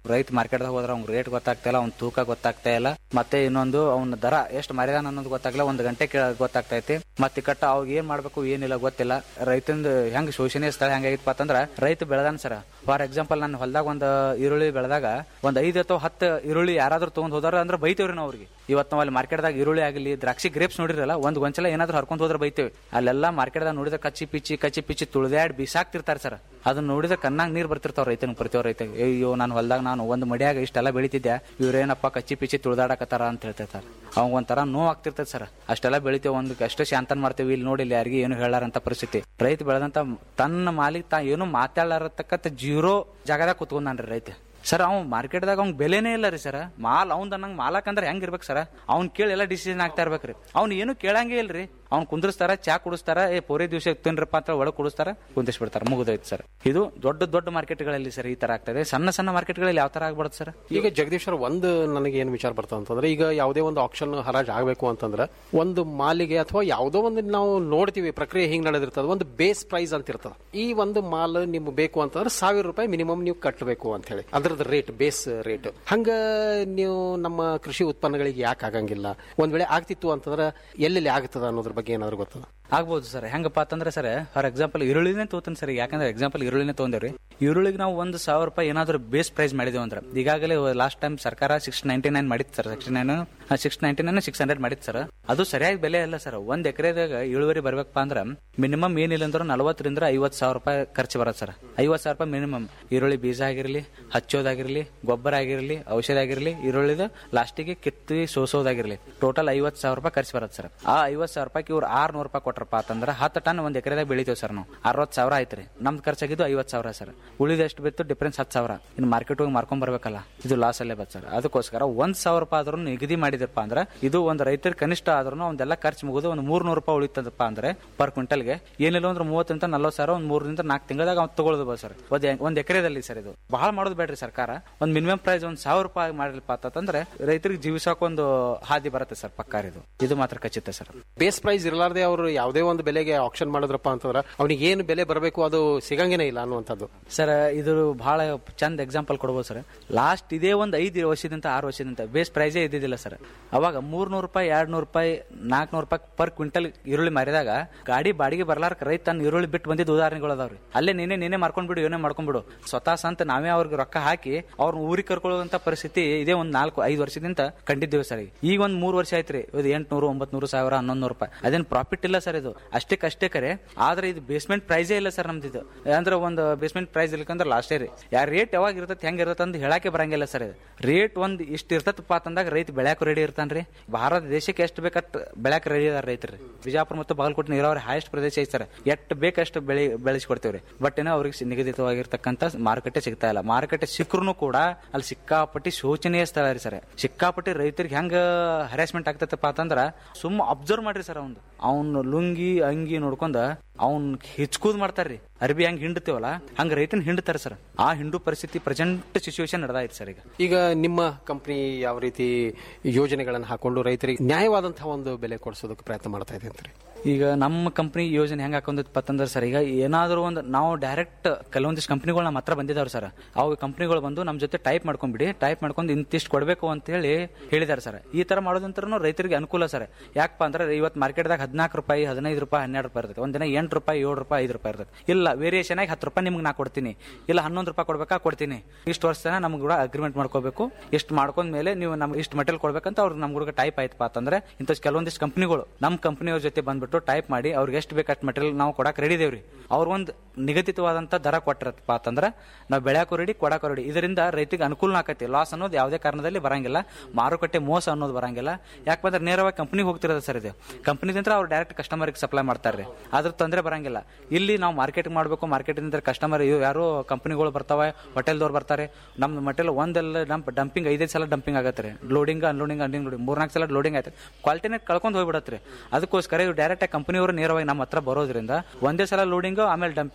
ರೈತ ಮಾರ್ಕೆಟ್ದಾಗ ಹೋದ್ರೆ ಅವ್ನ ರೇಟ್ ಗೊತ್ತಾಗ್ತಾ ಇಲ್ಲ ಅವ್ನ ತೂಕ ಗೊತ್ತಾಗ್ತಾ ಇಲ್ಲ ಮತ್ತೆ ಇನ್ನೊಂದು ಅವ್ನ ದರ ಎಷ್ಟು ಮಾರಿದಾನ ಅನ್ನೋದು ಗೊತ್ತಾಗಲ್ಲ ಒಂದು ಗಂಟೆ ಕೇಳ ಗೊತ್ತಾಗ್ತೈತಿ ಮತ್ತೆ ಕಟ್ಟ ಅವಾಗ ಏನ್ ಮಾಡ್ಬೇಕು ಏನಿಲ್ಲ ಗೊತ್ತಿಲ್ಲ ರೈತಂದು ಹೆಂಗ್ ಶೋಷಣೀಯ ಸ್ಥಳ ಹೆಂಗಾಗಿತ್ತಪ್ಪ ಅಂತಂದ್ರ ರೈತ ಬೆಳೆದಾನ ಸರ ಫಾರ್ ಎಕ್ಸಾಂಪಲ್ ನಾನು ಹೊಲದಾಗ ಒಂದು ಈರುಳ್ಳಿ ಬೆಳೆದಾಗ ಒಂದ್ ಐದು ಅಥವಾ ಹತ್ತು ಈರುಳ್ಳಿ ಯಾರಾದ್ರೂ ತಗೊಂಡ್ ಹೋದಾರ ಅಂದ್ರೆ ಬೈತೇವ್ರಿ ನಾವು ಅವ್ರಿಗೆ ಇವತ್ತು ನಾವು ಅಲ್ಲಿ ಮಾರ್ಕೆಟ್ದಾಗ ಈರುಳ್ಳಿ ಆಗಲಿ ದ್ರಾಕ್ಷಿ ಗ್ರೇಪ್ಸ್ ನೋಡಿರಲ್ಲ ಒಂದ್ ಗೊಂಚಲ ಏನಾದ್ರೂ ಹರ್ಕೊಂಡ್ ಹೋದ್ರೆ ಬೈತೇವೆ ಅಲ್ಲೆಲ್ಲ ಮಾರ್ಕೆಟ್ದಾಗ ನೋಡಿದ್ರೆ ಕಚ್ಚಿ ಪಿಚ್ಚಿ ಕಚ್ಚಿ ಪಿಚ್ಚಿ ತುಳಿದಾಡ್ ಬಿಸಾಕ್ತಿರ್ತಾರೆ ಸರ್ ಅದನ್ನ ನೋಡಿದ್ರೆ ಕಣ್ಣಾಗ ನೀರ್ ಬರ್ತಿರ್ತಾವ ರೈತನ ಪ್ರತಿಯೊಬ್ಬ ರೈತ ಅಯ್ಯೋ ನಾನು ಹೊಲದಾಗ ನಾನು ಒಂದು ಮಡಿಯಾಗ ಇಷ್ಟೆಲ್ಲ ಬೆಳಿತಿದ್ದೆ ಇವ್ರೇನಪ್ಪ ಕಚ್ಚಿ ಪಿಚ್ಚಿ ತುಳಿದಾಡಕತ್ತಾರ ಅಂತ ಹೇಳ್ತಿರ್ತಾರೆ ಅವಾಗ ಒಂಥರ ನೋವು ಆಗ್ತಿರ್ತದೆ ಸರ್ ಅಷ್ಟೆಲ್ಲ ಬೆಳಿತೇವೆ ಒಂದು ಅಷ್ಟೇ ಶಾಂತನ್ ಮಾಡ್ತೇವೆ ಇಲ್ಲಿ ನೋಡಿ ಇಲ್ಲಿ ಯಾರಿಗೆ ಏನು ಹೇಳಾರಂತ ಪರಿಸ್ಥಿತಿ ರೈತ ಬೆಳೆದಂತ ತನ್ನ ಮಾಲಿಗೆ ತಾ ಏನು ಮಾತಾಡಲಾರತಕ್ಕಂಥ ಜೀರೋ ಜಾಗದಾಗ ಕುತ್ಕೊಂಡ್ರಿ ರೈತ ಸರ್ ಅವ್ನು ಮಾರ್ಕೆಟ್ದಾಗ ಅವ್ನ್ ಬೆಲೆನೇ ಇಲ್ಲ ರೀ ಸರ್ ಮಾಲ್ ಅವ್ನ್ ಅನ್ನಂಗ್ ಮಾಲಕ್ ಅಂದ್ರೆ ಹೆಂಗ್ ಇರ್ಬೇಕು ಸರ್ ಅವ್ನ್ ಕೇಳಿ ಎಲ್ಲ ಡಿಸಿಷನ್ ಆಗ್ತಾ ಇರ್ಬೇಕ್ರಿ ಅವ್ನ್ ಏನು ಕೇಳಂಗೇ ಇಲ್ರಿ ಅವ್ನ್ ಕುಂದ್ರಸ್ತಾರ ಚಾ ಕುಡಿಸ್ತಾರ ಏ ಪೋರೆ ದಿವಸ ತಿನ್ರಪ್ಪ ಅಂತ ಒಳಗೆ ಕುಡಿಸ್ತಾರ ಕುಂದಿಸ್ಬಿಡ್ತಾರ ಮುಗಿದೋಯ್ತು ಸರ್ ಇದು ದೊಡ್ಡ ದೊಡ್ಡ ಮಾರ್ಕೆಟ್ಗಳಲ್ಲಿ ಸರ್ ಈ ತರ ಆಗ್ತದೆ ಸಣ್ಣ ಸಣ್ಣ ಮಾರ್ಕೆಟ್ಗಳಲ್ಲಿ ಯಾವ ತರ ಆಗ್ಬಾರ್ದು ಸರ್ ಈಗ ಜಗದೀಶ್ವರ ಒಂದು ನನಗೆ ಏನು ವಿಚಾರ ಬರ್ತದೆ ಅಂತಂದ್ರೆ ಈಗ ಯಾವುದೇ ಒಂದು ಆಕ್ಷನ್ ಹರಾಜ್ ಆಗಬೇಕು ಅಂತಂದ್ರೆ ಒಂದು ಮಾಲಿಗೆ ಅಥವಾ ಯಾವುದೋ ಒಂದು ನಾವು ನೋಡ್ತೀವಿ ಪ್ರಕ್ರಿಯೆ ಹಿಂಗ್ ನಡೆದಿರ್ತದೆ ಒಂದು ಬೇಸ್ ಪ್ರೈಸ್ ಅಂತ ಇರ್ತದೆ ಈ ಒಂದು ಮಾಲ್ ನಿಮ್ಗೆ ಬೇಕು ಅಂತಂದ್ರೆ ಸಾವಿರ ರೂಪಾಯಿ ಮಿನಿಮಮ್ ನೀವು ಕಟ್ಟಬೇಕು ಅಂತ ಹೇಳಿ ಅದ್ರದ್ದು ರೇಟ್ ಬೇಸ್ ರೇಟ್ ಹಂಗ ನೀವು ನಮ್ಮ ಕೃಷಿ ಉತ್ಪನ್ನಗಳಿಗೆ ಯಾಕೆ ಆಗಂಗಿಲ್ಲ ಒಂದ್ ವೇಳೆ ಆಗ್ತಿತ್ತು ಅಂತಂದ್ರೆ ಎಲ್ಲೆಲ್ಲಿ ಆಗ್ತದ ಅನ್ನೋದ್ರ ಬಗ್ಗೆ ಏನಾದ್ರು ಗೊತ್ತದ ಆಗ್ಬೋದು ಸರ್ ಹೆಂಗಪ್ಪ ಅಂತಂದ್ರೆ ಸರ್ ಫಾರ್ ಎಕ್ಸಾಂಪಲ್ ಈರುಳ್ಳಿನೇ ತೋತೀನಿ ಸರ್ ಯಾಕಂದ್ರೆ ಎಕ್ಸಾಂಪಲ್ ಈರುಳ್ಳಿನೇ ತೊಗೊಂಡೇವ್ರಿ ಈರುಳ್ಳಿಗೆ ನಾವು ಒಂದು ಸಾವಿರ ರೂಪಾಯಿ ಏನಾದ್ರು ಬೇಸ್ ಪ್ರೈಸ್ ಮಾಡಿದೇವು ಅಂದ್ರೆ ಈಗಾಗಲೇ ಲಾಸ್ಟ್ ಟೈಮ್ ಸರ್ಕಾರ ಸಿಕ್ಸ್ ನೈಂಟಿ ನೈನ್ ಮಾಡಿತ್ತು sir six nine six ninety nine six hundred ಮಾಡಿತ್ತು ಸರ್ ಅದು ಸರಿಯಾಗಿ ಬೆಲೆ ಅಲ್ಲ ಸರ್ ಒಂದ್ ಎಕರೆದಾಗ ಇಳುವರಿ ಬರ್ಬೇಕಪ್ಪ ಅಂದ್ರೆ ಮಿನಿಮಮ್ ಏನಿಲ್ಲ ಅಂದ್ರೆ ನಲವತ್ತರಿಂದ ಐವತ್ತು ಸಾವಿರ ರೂಪಾಯಿ ಖರ್ಚು ಬರುತ್ತೆ ಸರ್ ಐವತ್ತು ಸಾವಿರ ರೂಪಾಯಿ ಮಿನಿಮಮ್ ಈರುಳ್ಳಿ ಬೀಜ ಆಗಿರಲಿ ಹಚ್ಚೋದಾಗಿರ್ಲಿ ಗೊಬ್ಬರ ಆಗಿರಲಿ ಔಷಧ ಆಗಿರಲಿ ಈರುಳ್ಳಿದ ಲಾಸ್ಟಿಗೆ ಕಿತ್ತಿ ಸೋಸೋದಾಗಿರ್ಲಿ ಟೋಟಲ್ ಐವತ್ತು ಸಾವಿರ ರೂಪಾಯಿ ಖರ್ಚು ಬರುತ್ತೆ ಸರ್ ಆ ಐವತ್ತು ಸಾವಿರ ರೂಪಾಯಿ ಇವ್ರು ಆರ್ನೂರು ರೂಪಾಯಿ ಕೊಟ್ರಪ್ಪ ಅಂತಂದ್ರೆ ಹತ್ತು ಟನ್ ಒಂದ್ ಎಕರೆದಾಗ ಬೆಳಿತೇವೆ ಸರ್ ನಾವು ಅರವತ್ತು ಸಾವಿರ ಆಯ್ತ್ರಿ ನಮ್ದು ಖರ್ಚಾಗಿದ್ದು ಐವತ್ತು ಸಾವಿರ ಸರ್ ಉಳಿದ ಎಷ್ಟು ಬಿತ್ತು ಡಿಫ್ರೆನ್ಸ್ ಹತ್ತು ಸಾವಿರ ಇನ್ನು ಮಾರ್ಕೆಟ್ ಹೋಗಿ ಮಾರ್ಕೊಂಡ್ ಬರ್ಬೇಕಲ್ಲ ಇದು ಲಾಸ್ ಅಲ್ಲೇ ಬತ್ ಸರ್ ಅದಕ್ಕೋಸ್ಕರ ಒಂದ್ ಸಾವಿರ ರೂಪಾಯಿ ಆದ್ರೂ ನಿಗದಿ ಮಾಡಿದಪ್ಪ ಅಂದ್ರೆ ಇದು ಒಂದು ರೈತರ ಕನಿಷ್ಠ ಆದ್ರೂ ಒಂದೆಲ್ಲ ಖರ್ಚು ಮುಗಿದು ಒಂದು ಮೂರ್ನೂರು ರೂಪಾಯಿ ಉಳಿತದಪ್ಪ ಅಂದ್ರೆ ಪರ್ ಕ್ವಿಂಟಲ್ಗೆ ಏನಿಲ್ಲ ಅಂದ್ರೆ ಮೂವತ್ತರಿಂದ ನಲ್ವತ್ತು ಸಾವಿರ ಒಂದು ಮೂರರಿಂದ ನಾಲ್ಕು ತಿಂಗಳದಾಗ ಅವ್ನು ತಗೊಳ್ಳೋದು ಸರ್ ಒಂದ್ ಒಂದ್ ಎಕರೆದಲ್ಲಿ ಸರ್ ಇದು ಬಹಳ ಮಾಡೋದು ಬೇಡ್ರಿ ಸರ್ಕಾರ ಒಂದ್ ಮಿನಿಮಮ್ ಪ್ರೈಸ್ ಒಂದ್ ಸಾವಿರ ರೂಪಾಯಿ ಮಾಡಿಲ್ಪ ಅಂತಂದ್ರೆ ರೈತರಿಗೆ ಜೀವಿಸೋಕೆ ಒಂದು ಹಾದಿ ಬರುತ್ತೆ ಸರ್ ಪಕ್ಕಾರ ಇದು ಇದು ಮಾತ್ರ ಖಚಿತ ಸರ್ ಬೇಸ್ ಪ್ರೈಸ್ ಇರಲಾರ್ದೆ ಅವರು ಯಾವುದೇ ಒಂದು ಬೆಲೆಗೆ ಆಕ್ಷನ್ ಮಾಡಿದ್ರಪ್ಪ ಅಂತಂದ್ರೆ ಅವನಿಗೆ ಏನು ಬೆಲೆ ಬರಬೇಕು ಅದು ಸಿಗಂಗೇನೆ ಇಲ್ಲ ಅನ್ನುವಂಥದ್ದು ಸರ್ ಇದು ಬಹಳ ಚಂದ ಎಕ್ಸಾಂಪಲ್ ಕೊಡ್ಬೋದು ಸರ್ ಲಾಸ್ಟ್ ಇದೇ ಒಂದು ಐದು ವರ್ಷದಿಂದ ಆರು ವರ್ಷದಿಂದ ಬೇಸ್ ಪ್ರೈಸೇ ಇದ್ದಿದ್ದಿಲ್ಲ ಸರ್ ಅವಾಗ ಮೂರ್ನೂರು ರೂಪಾಯಿ ಎರಡ್ ನೂರು ರೂಪಾಯಿ ನಾಲ್ಕನೂರು ರೂಪಾಯಿ ಪರ್ ಕ್ವಿಂಟಲ್ ಈರುಳ್ಳಿ ಮಾರಿದಾಗ ಗಾಡಿ ಬಾಡಿಗೆ ಬರ್ಲಾರ್ಕ ರೈತ ತನ್ನ ಈರುಳ್ಳಿ ಬಿಟ್ಟು ಬಂದಿದ್ದ ಉದಾಹರಣೆಗಳು ಅದಾವ್ರಿ ಅಲ್ಲೇ ನೀನೆ ನೀನೆ ಮಾಡ್ಕೊಂಡ್ಬಿಡು ಏನೇ ಮಾಡ್ಕೊಂಡ್ಬಿಡು ಸ್ವತಃ ಸಂತ ನಾವೇ ಅವ್ರಿಗೆ ರೊಕ್ಕ ಹಾಕಿ ಅವ್ರನ್ನ ಊರಿಗೆ ಕರ್ಕೊಳ್ಳುವಂತ ಪರಿಸ್ಥಿತಿ ಇದೇ ಒಂದ್ ನಾಲ್ಕು ಐದು ವರ್ಷದಿಂದ ಕಂಡಿದ್ದೇವೆ ಸರ್ ಈಗ ಒಂದ್ ಮೂರು ವರ್ಷ ಆಯ್ತ್ರಿ ಇದು ಎಂಟ್ನೂರು ಒಂಬತ್ನೂರು ಸಾವಿರ ಹನ್ನೊಂದು ನೂರು ರೂಪಾಯಿ ಅದೇನ್ ಪ್ರಾಫಿಟ್ ಇಲ್ಲ ಸರ್ ಇದು ಅಷ್ಟಕ್ಕೆ ಅಷ್ಟೇ ಕರೆ ಆದ್ರೆ ಇದು ಬೇಸ್ಮೆಂಟ್ ಪ್ರೈಸೇ ಇಲ್ಲ ಸರ್ ನಮ್ದು ಇದು ಅಂದ್ರೆ ಒಂದು ಬೇಸ್ಮೆಂಟ್ ಪ್ರೈಸ್ ಇಲ್ಲಕಂದ್ರೆ ಲಾಸ್ಟೇ ರೀ ಯಾ ರೇಟ್ ಯಾವಾಗ ಇರ್ತೈತೆ ಹೆಂಗ್ ಇರ್ತದೆ ಅಂತ ಹೇಳಕ್ಕೆ ಬರಂಗಿಲ್ಲ ಸರ್ ಇದು ರೇಟ್ ಒಂದ್ ಇಷ್ಟ ಇರ್ತದಪ್ಪ ಅಂತಂದಾಗ ರೈತ ಬೆಳ್ಯಾಕ ರೆಡಿ ಇರ್ತಾನ್ರಿ ಭಾರತ ದೇಶಕ್ಕೆ ಎಷ್ಟು ಬೇಕಟ್ ಬೆಳ್ಯಾಕ ರೆಡಿ ಅದಾರ ರೈತರು ಬಿಜಾಪುರ ಮತ್ತು ಬಾಗಲಕೋಟೆ ನೀರಾವರಿ ಹೈಯೆಸ್ಟ್ ಪ್ರದೇಶ ಐತೆ ಸರ್ ಎಷ್ಟು ಬೇಕಷ್ಟು ಬೆಳೆ ಬೆಳೆಸಿಕೊಡ್ತೇವ್ರಿ ಬಟ್ ಏನೋ ಅವ್ರಿಗೆ ನಿಗದಿತವಾಗಿರ್ತಕ್ಕಂಥ ಮಾರುಕಟ್ಟೆ ಸಿಗ್ತಾ ಇಲ್ಲ ಮಾರುಕಟ್ಟೆ ಸಿಕ್ಕರು ಕೂಡ ಅಲ್ಲಿ ಸಿಕ್ಕಾಪಟ್ಟಿ ಶೋಚನೀಯ ಸ್ಥಳ ರೀ ಸರ್ ಸಿಕ್ಕಾಪಟ್ಟಿ ರೈತರಿಗೆ ಹೆಂಗ ಹರಾಸ್ಮೆಂಟ್ ಆಗ್ತೈತಪ್ಪ ಅಂತಂದ್ರ ಸುಮ್ಮ ಅಬ್ಸರ್ವ್ ಮಾಡ್ರಿ ಸರ್ ಅವ್ನು ಅವ್ನ ಲುಂಗಿ ಅಂಗಿ ನೋಡ್ಕೊಂಡ ಅವ್ನ್ ಹಿಚ್ಕೂದ್ ಮಾಡ್ತಾರ್ರಿ ಅರ್ಬಿ ಹೆಂಗ್ ಹಿಂಡ್ತೇವಲ್ಲ ಹಂಗ ರೈತನ ಹಿಂಡ್ತಾರ ಸರ್ ಆ ಹಿಂಡು ಪರಿಸ್ಥಿತಿ ಪ್ರೆಸೆಂಟ್ ಸಿಚುವೇಶನ್ ನಡೆದಾಯ್ತು ಸರ್ ಈಗ ಈಗ ನಿಮ್ಮ ಕಂಪನಿ ಯಾವ ರೀತಿ ಯೋಜನೆಗಳನ್ನು ಹಾಕೊಂಡು ರೈತರಿಗೆ ನ್ಯಾಯವಾದಂತಹ ಒಂದು ಬೆಲೆ ಕೊಡಿಸೋದಕ್ಕೆ ಪ್ರಯತ್ನ ಮಾಡ್ತಾ ಇದೆ ಅಂತಾರೆ ಈಗ ನಮ್ಮ ಕಂಪನಿ ಯೋಜನೆ ಹೆಂಗ್ ಹಾಕೊಂಡಪ್ಪ ಅಂತಂದ್ರೆ ಸರ್ ಈಗ ಏನಾದರೂ ಒಂದು ನಾವು ಡೈರೆಕ್ಟ್ ಕೆಲವೊಂದಿಷ್ಟು ಕಂಪ್ನಿಗಳು ನಮ್ಮ ಹತ್ರ ಬಂದಿದ್ದಾವ್ರಿ ಸರ್ ಅವು ಕಂಪ್ನಿಗಳು ಬಂದು ನಮ್ಮ ಜೊತೆ ಟೈಪ್ ಮಾಡ್ಕೊಂಡ್ಬಿಡಿ ಟೈಪ್ ಮಾಡ್ಕೊಂಡು ಇಂತಿಷ್ಟು ಕೊಡಬೇಕು ಅಂತ ಹೇಳಿ ಹೇಳಿದಾರೆ ಸರ್ ಈ ತರ ಮಾಡೋದಂತ್ರ ರೈತರಿಗೆ ಅನುಕೂಲ ಸರ್ ಯಾಕಪ್ಪ ಅಂದ್ರೆ ಇವತ್ತು ಮಾರ್ಕೆಟ್ದಾಗ ಹದಿನಾಲ್ಕು ರೂಪಾಯಿ ಹದಿನೈದು ರೂಪಾಯಿ ಹನ್ನೆರಡು ರೂಪಾಯಿ ಇರ್ತದೆ ಒಂದಿನ ಎಂಟು ರೂಪಾಯಿ ಏಳು ರೂಪಾಯಿ ಐದು ರೂಪಾಯಿ ಇರ್ತದೆ ಇಲ್ಲ ವೇರಿಯೇಷನ್ ಆಗಿ ಹತ್ತು ರೂಪಾಯಿ ನಿಮ್ಗೆ ನಾ ಕೊಡ್ತೀನಿ ಇಲ್ಲ ಹನ್ನೊಂದು ರೂಪಾಯಿ ಕೊಡ್ಬೇಕಾ ಕೊಡ್ತೀನಿ ಇಷ್ಟು ವರ್ಷ ತನಕ ನಮ್ಗೆ ಕೂಡ ಅಗ್ರಿಮೆಂಟ್ ಮಾಡ್ಕೋಬೇಕು ಇಷ್ಟು ಮಾಡ್ಕೊಂಡ್ ಮೇಲೆ ನೀವು ನಮ್ಗೆ ಇಷ್ಟು ಮೆಟೀರಿಯಲ್ ಕೊಡ್ಬೇಕಂತ ಅವ್ರು ನಮ್ಗೆ ಕೂಡ ಟೈಪ್ ಆಯ್ತಪ್ಪ ಅಂತಂದ್ರೆ ಇಂಥ ಕೆಲವೊಂದಿಷ್ಟು ಕಂಪ್ನಿಗಳು ನಮ್ಮ ಕಂಪ್ನಿಯವ್ರ ಜೊತೆ ಬಂದ್ಬಿಟ್ಟು ಟೈಪ್ ಮಾಡಿ ಅವ್ರಿಗೆ ಎಷ್ಟು ಬೇಕು ಅಷ್ಟು ಮೆಟೀರಿಯಲ್ ನಾವು ಕೊಡಕ್ಕೆ ರೆಡಿ ಇದೇವ್ರಿ ಅವ್ರ ಒಂದು ನಿಗದಿತವಾದಂತ ದರ ಕೊಟ್ಟಿರತ್ತಪ್ಪ ಅಂತಂದ್ರೆ ನಾವು ಬೆಳ್ಯಾಕೋ ರೆಡಿ ಕೊಡಾಕೋ ರೆಡಿ ಇದರಿಂದ ರೈತಿಗೆ ಅನುಕೂಲ ಆಕತಿ ಲಾಸ್ ಅನ್ನೋದು ಯಾವುದೇ ಕಾರಣದಲ್ಲಿ ಬರಂಗಿಲ್ಲ ಮಾರುಕಟ್ಟೆ ಮೋಸ ಅನ್ನೋದು ಬರಂಗಿಲ್ಲ ಯಾಕಂದ್ರೆ ನೇರವಾಗಿ ಕಂಪ್ನಿಗೆ ಹೋಗ್ತಿರೋದು ಸರ್ ಇದು ಕಂಪ್ನಿದಿಂದ ಅವ್ರು ಡೈರೆಕ್ಟ್ ಕಸ್ಟಮರ್ಗೆ ಸಪ್ಲೈ ಮಾಡ್ತಾರೆ ಅದ್ರ ತೊಂದರೆ ಬರಂಗಿಲ್ಲ ಇಲ್ಲಿ ನಾವು ಮಾರ್ಕೆಟ್ ಮಾಡಬೇಕು ಮಾರ್ಕೆಟಿಂದ ಕಸ್ಟಮರ್ ಯಾರು ಕಂಪ್ನಿಗಳು ಬರ್ತಾವೆ ಹೋಟೆಲ್ದವ್ರು ಬರ್ತಾರೆ ನಮ್ಮ ಮಟೆಲ್ ಒಂದೆಲ್ಲ ಡಂಪ್ ಡಂಪಿಂಗ್ ಐದೈದು ಸಲ ಡಂಪಿಂಗ್ ಆಗತ್ತೆ ಲೋಡಿಂಗ್ ಅನ್ಲೋಡಿಂಗ್ ಅನ್ಲಿಂಗ್ ಲೋಡಿಂಗ್ ಮೂರ್ನಾಲ್ಕು ಸಲ ಲೋಡಿಂಗ್ ಆಯ್ತು ಕ್ವಾಲಿಟಿನೇ ಕಳ್ಕೊಂಡು ಹೋಗ್ಬಿಡತ್ರಿ ಅದಕ್ಕೋಸ್ಕರ ಇವ್ರು ಡೈರೆಕ್ಟ್ ಕಂಪ್ನಿಯವರು ನೇರವಾಗಿ ನಮ್ಮ ಹತ್ರ ಬರೋದ್ರಿಂದ ಒಂದೇ ಸಲ ಲೋಡಿಂಗ್ ಆಮೇಲೆ ಡಂಪಿಂಗ್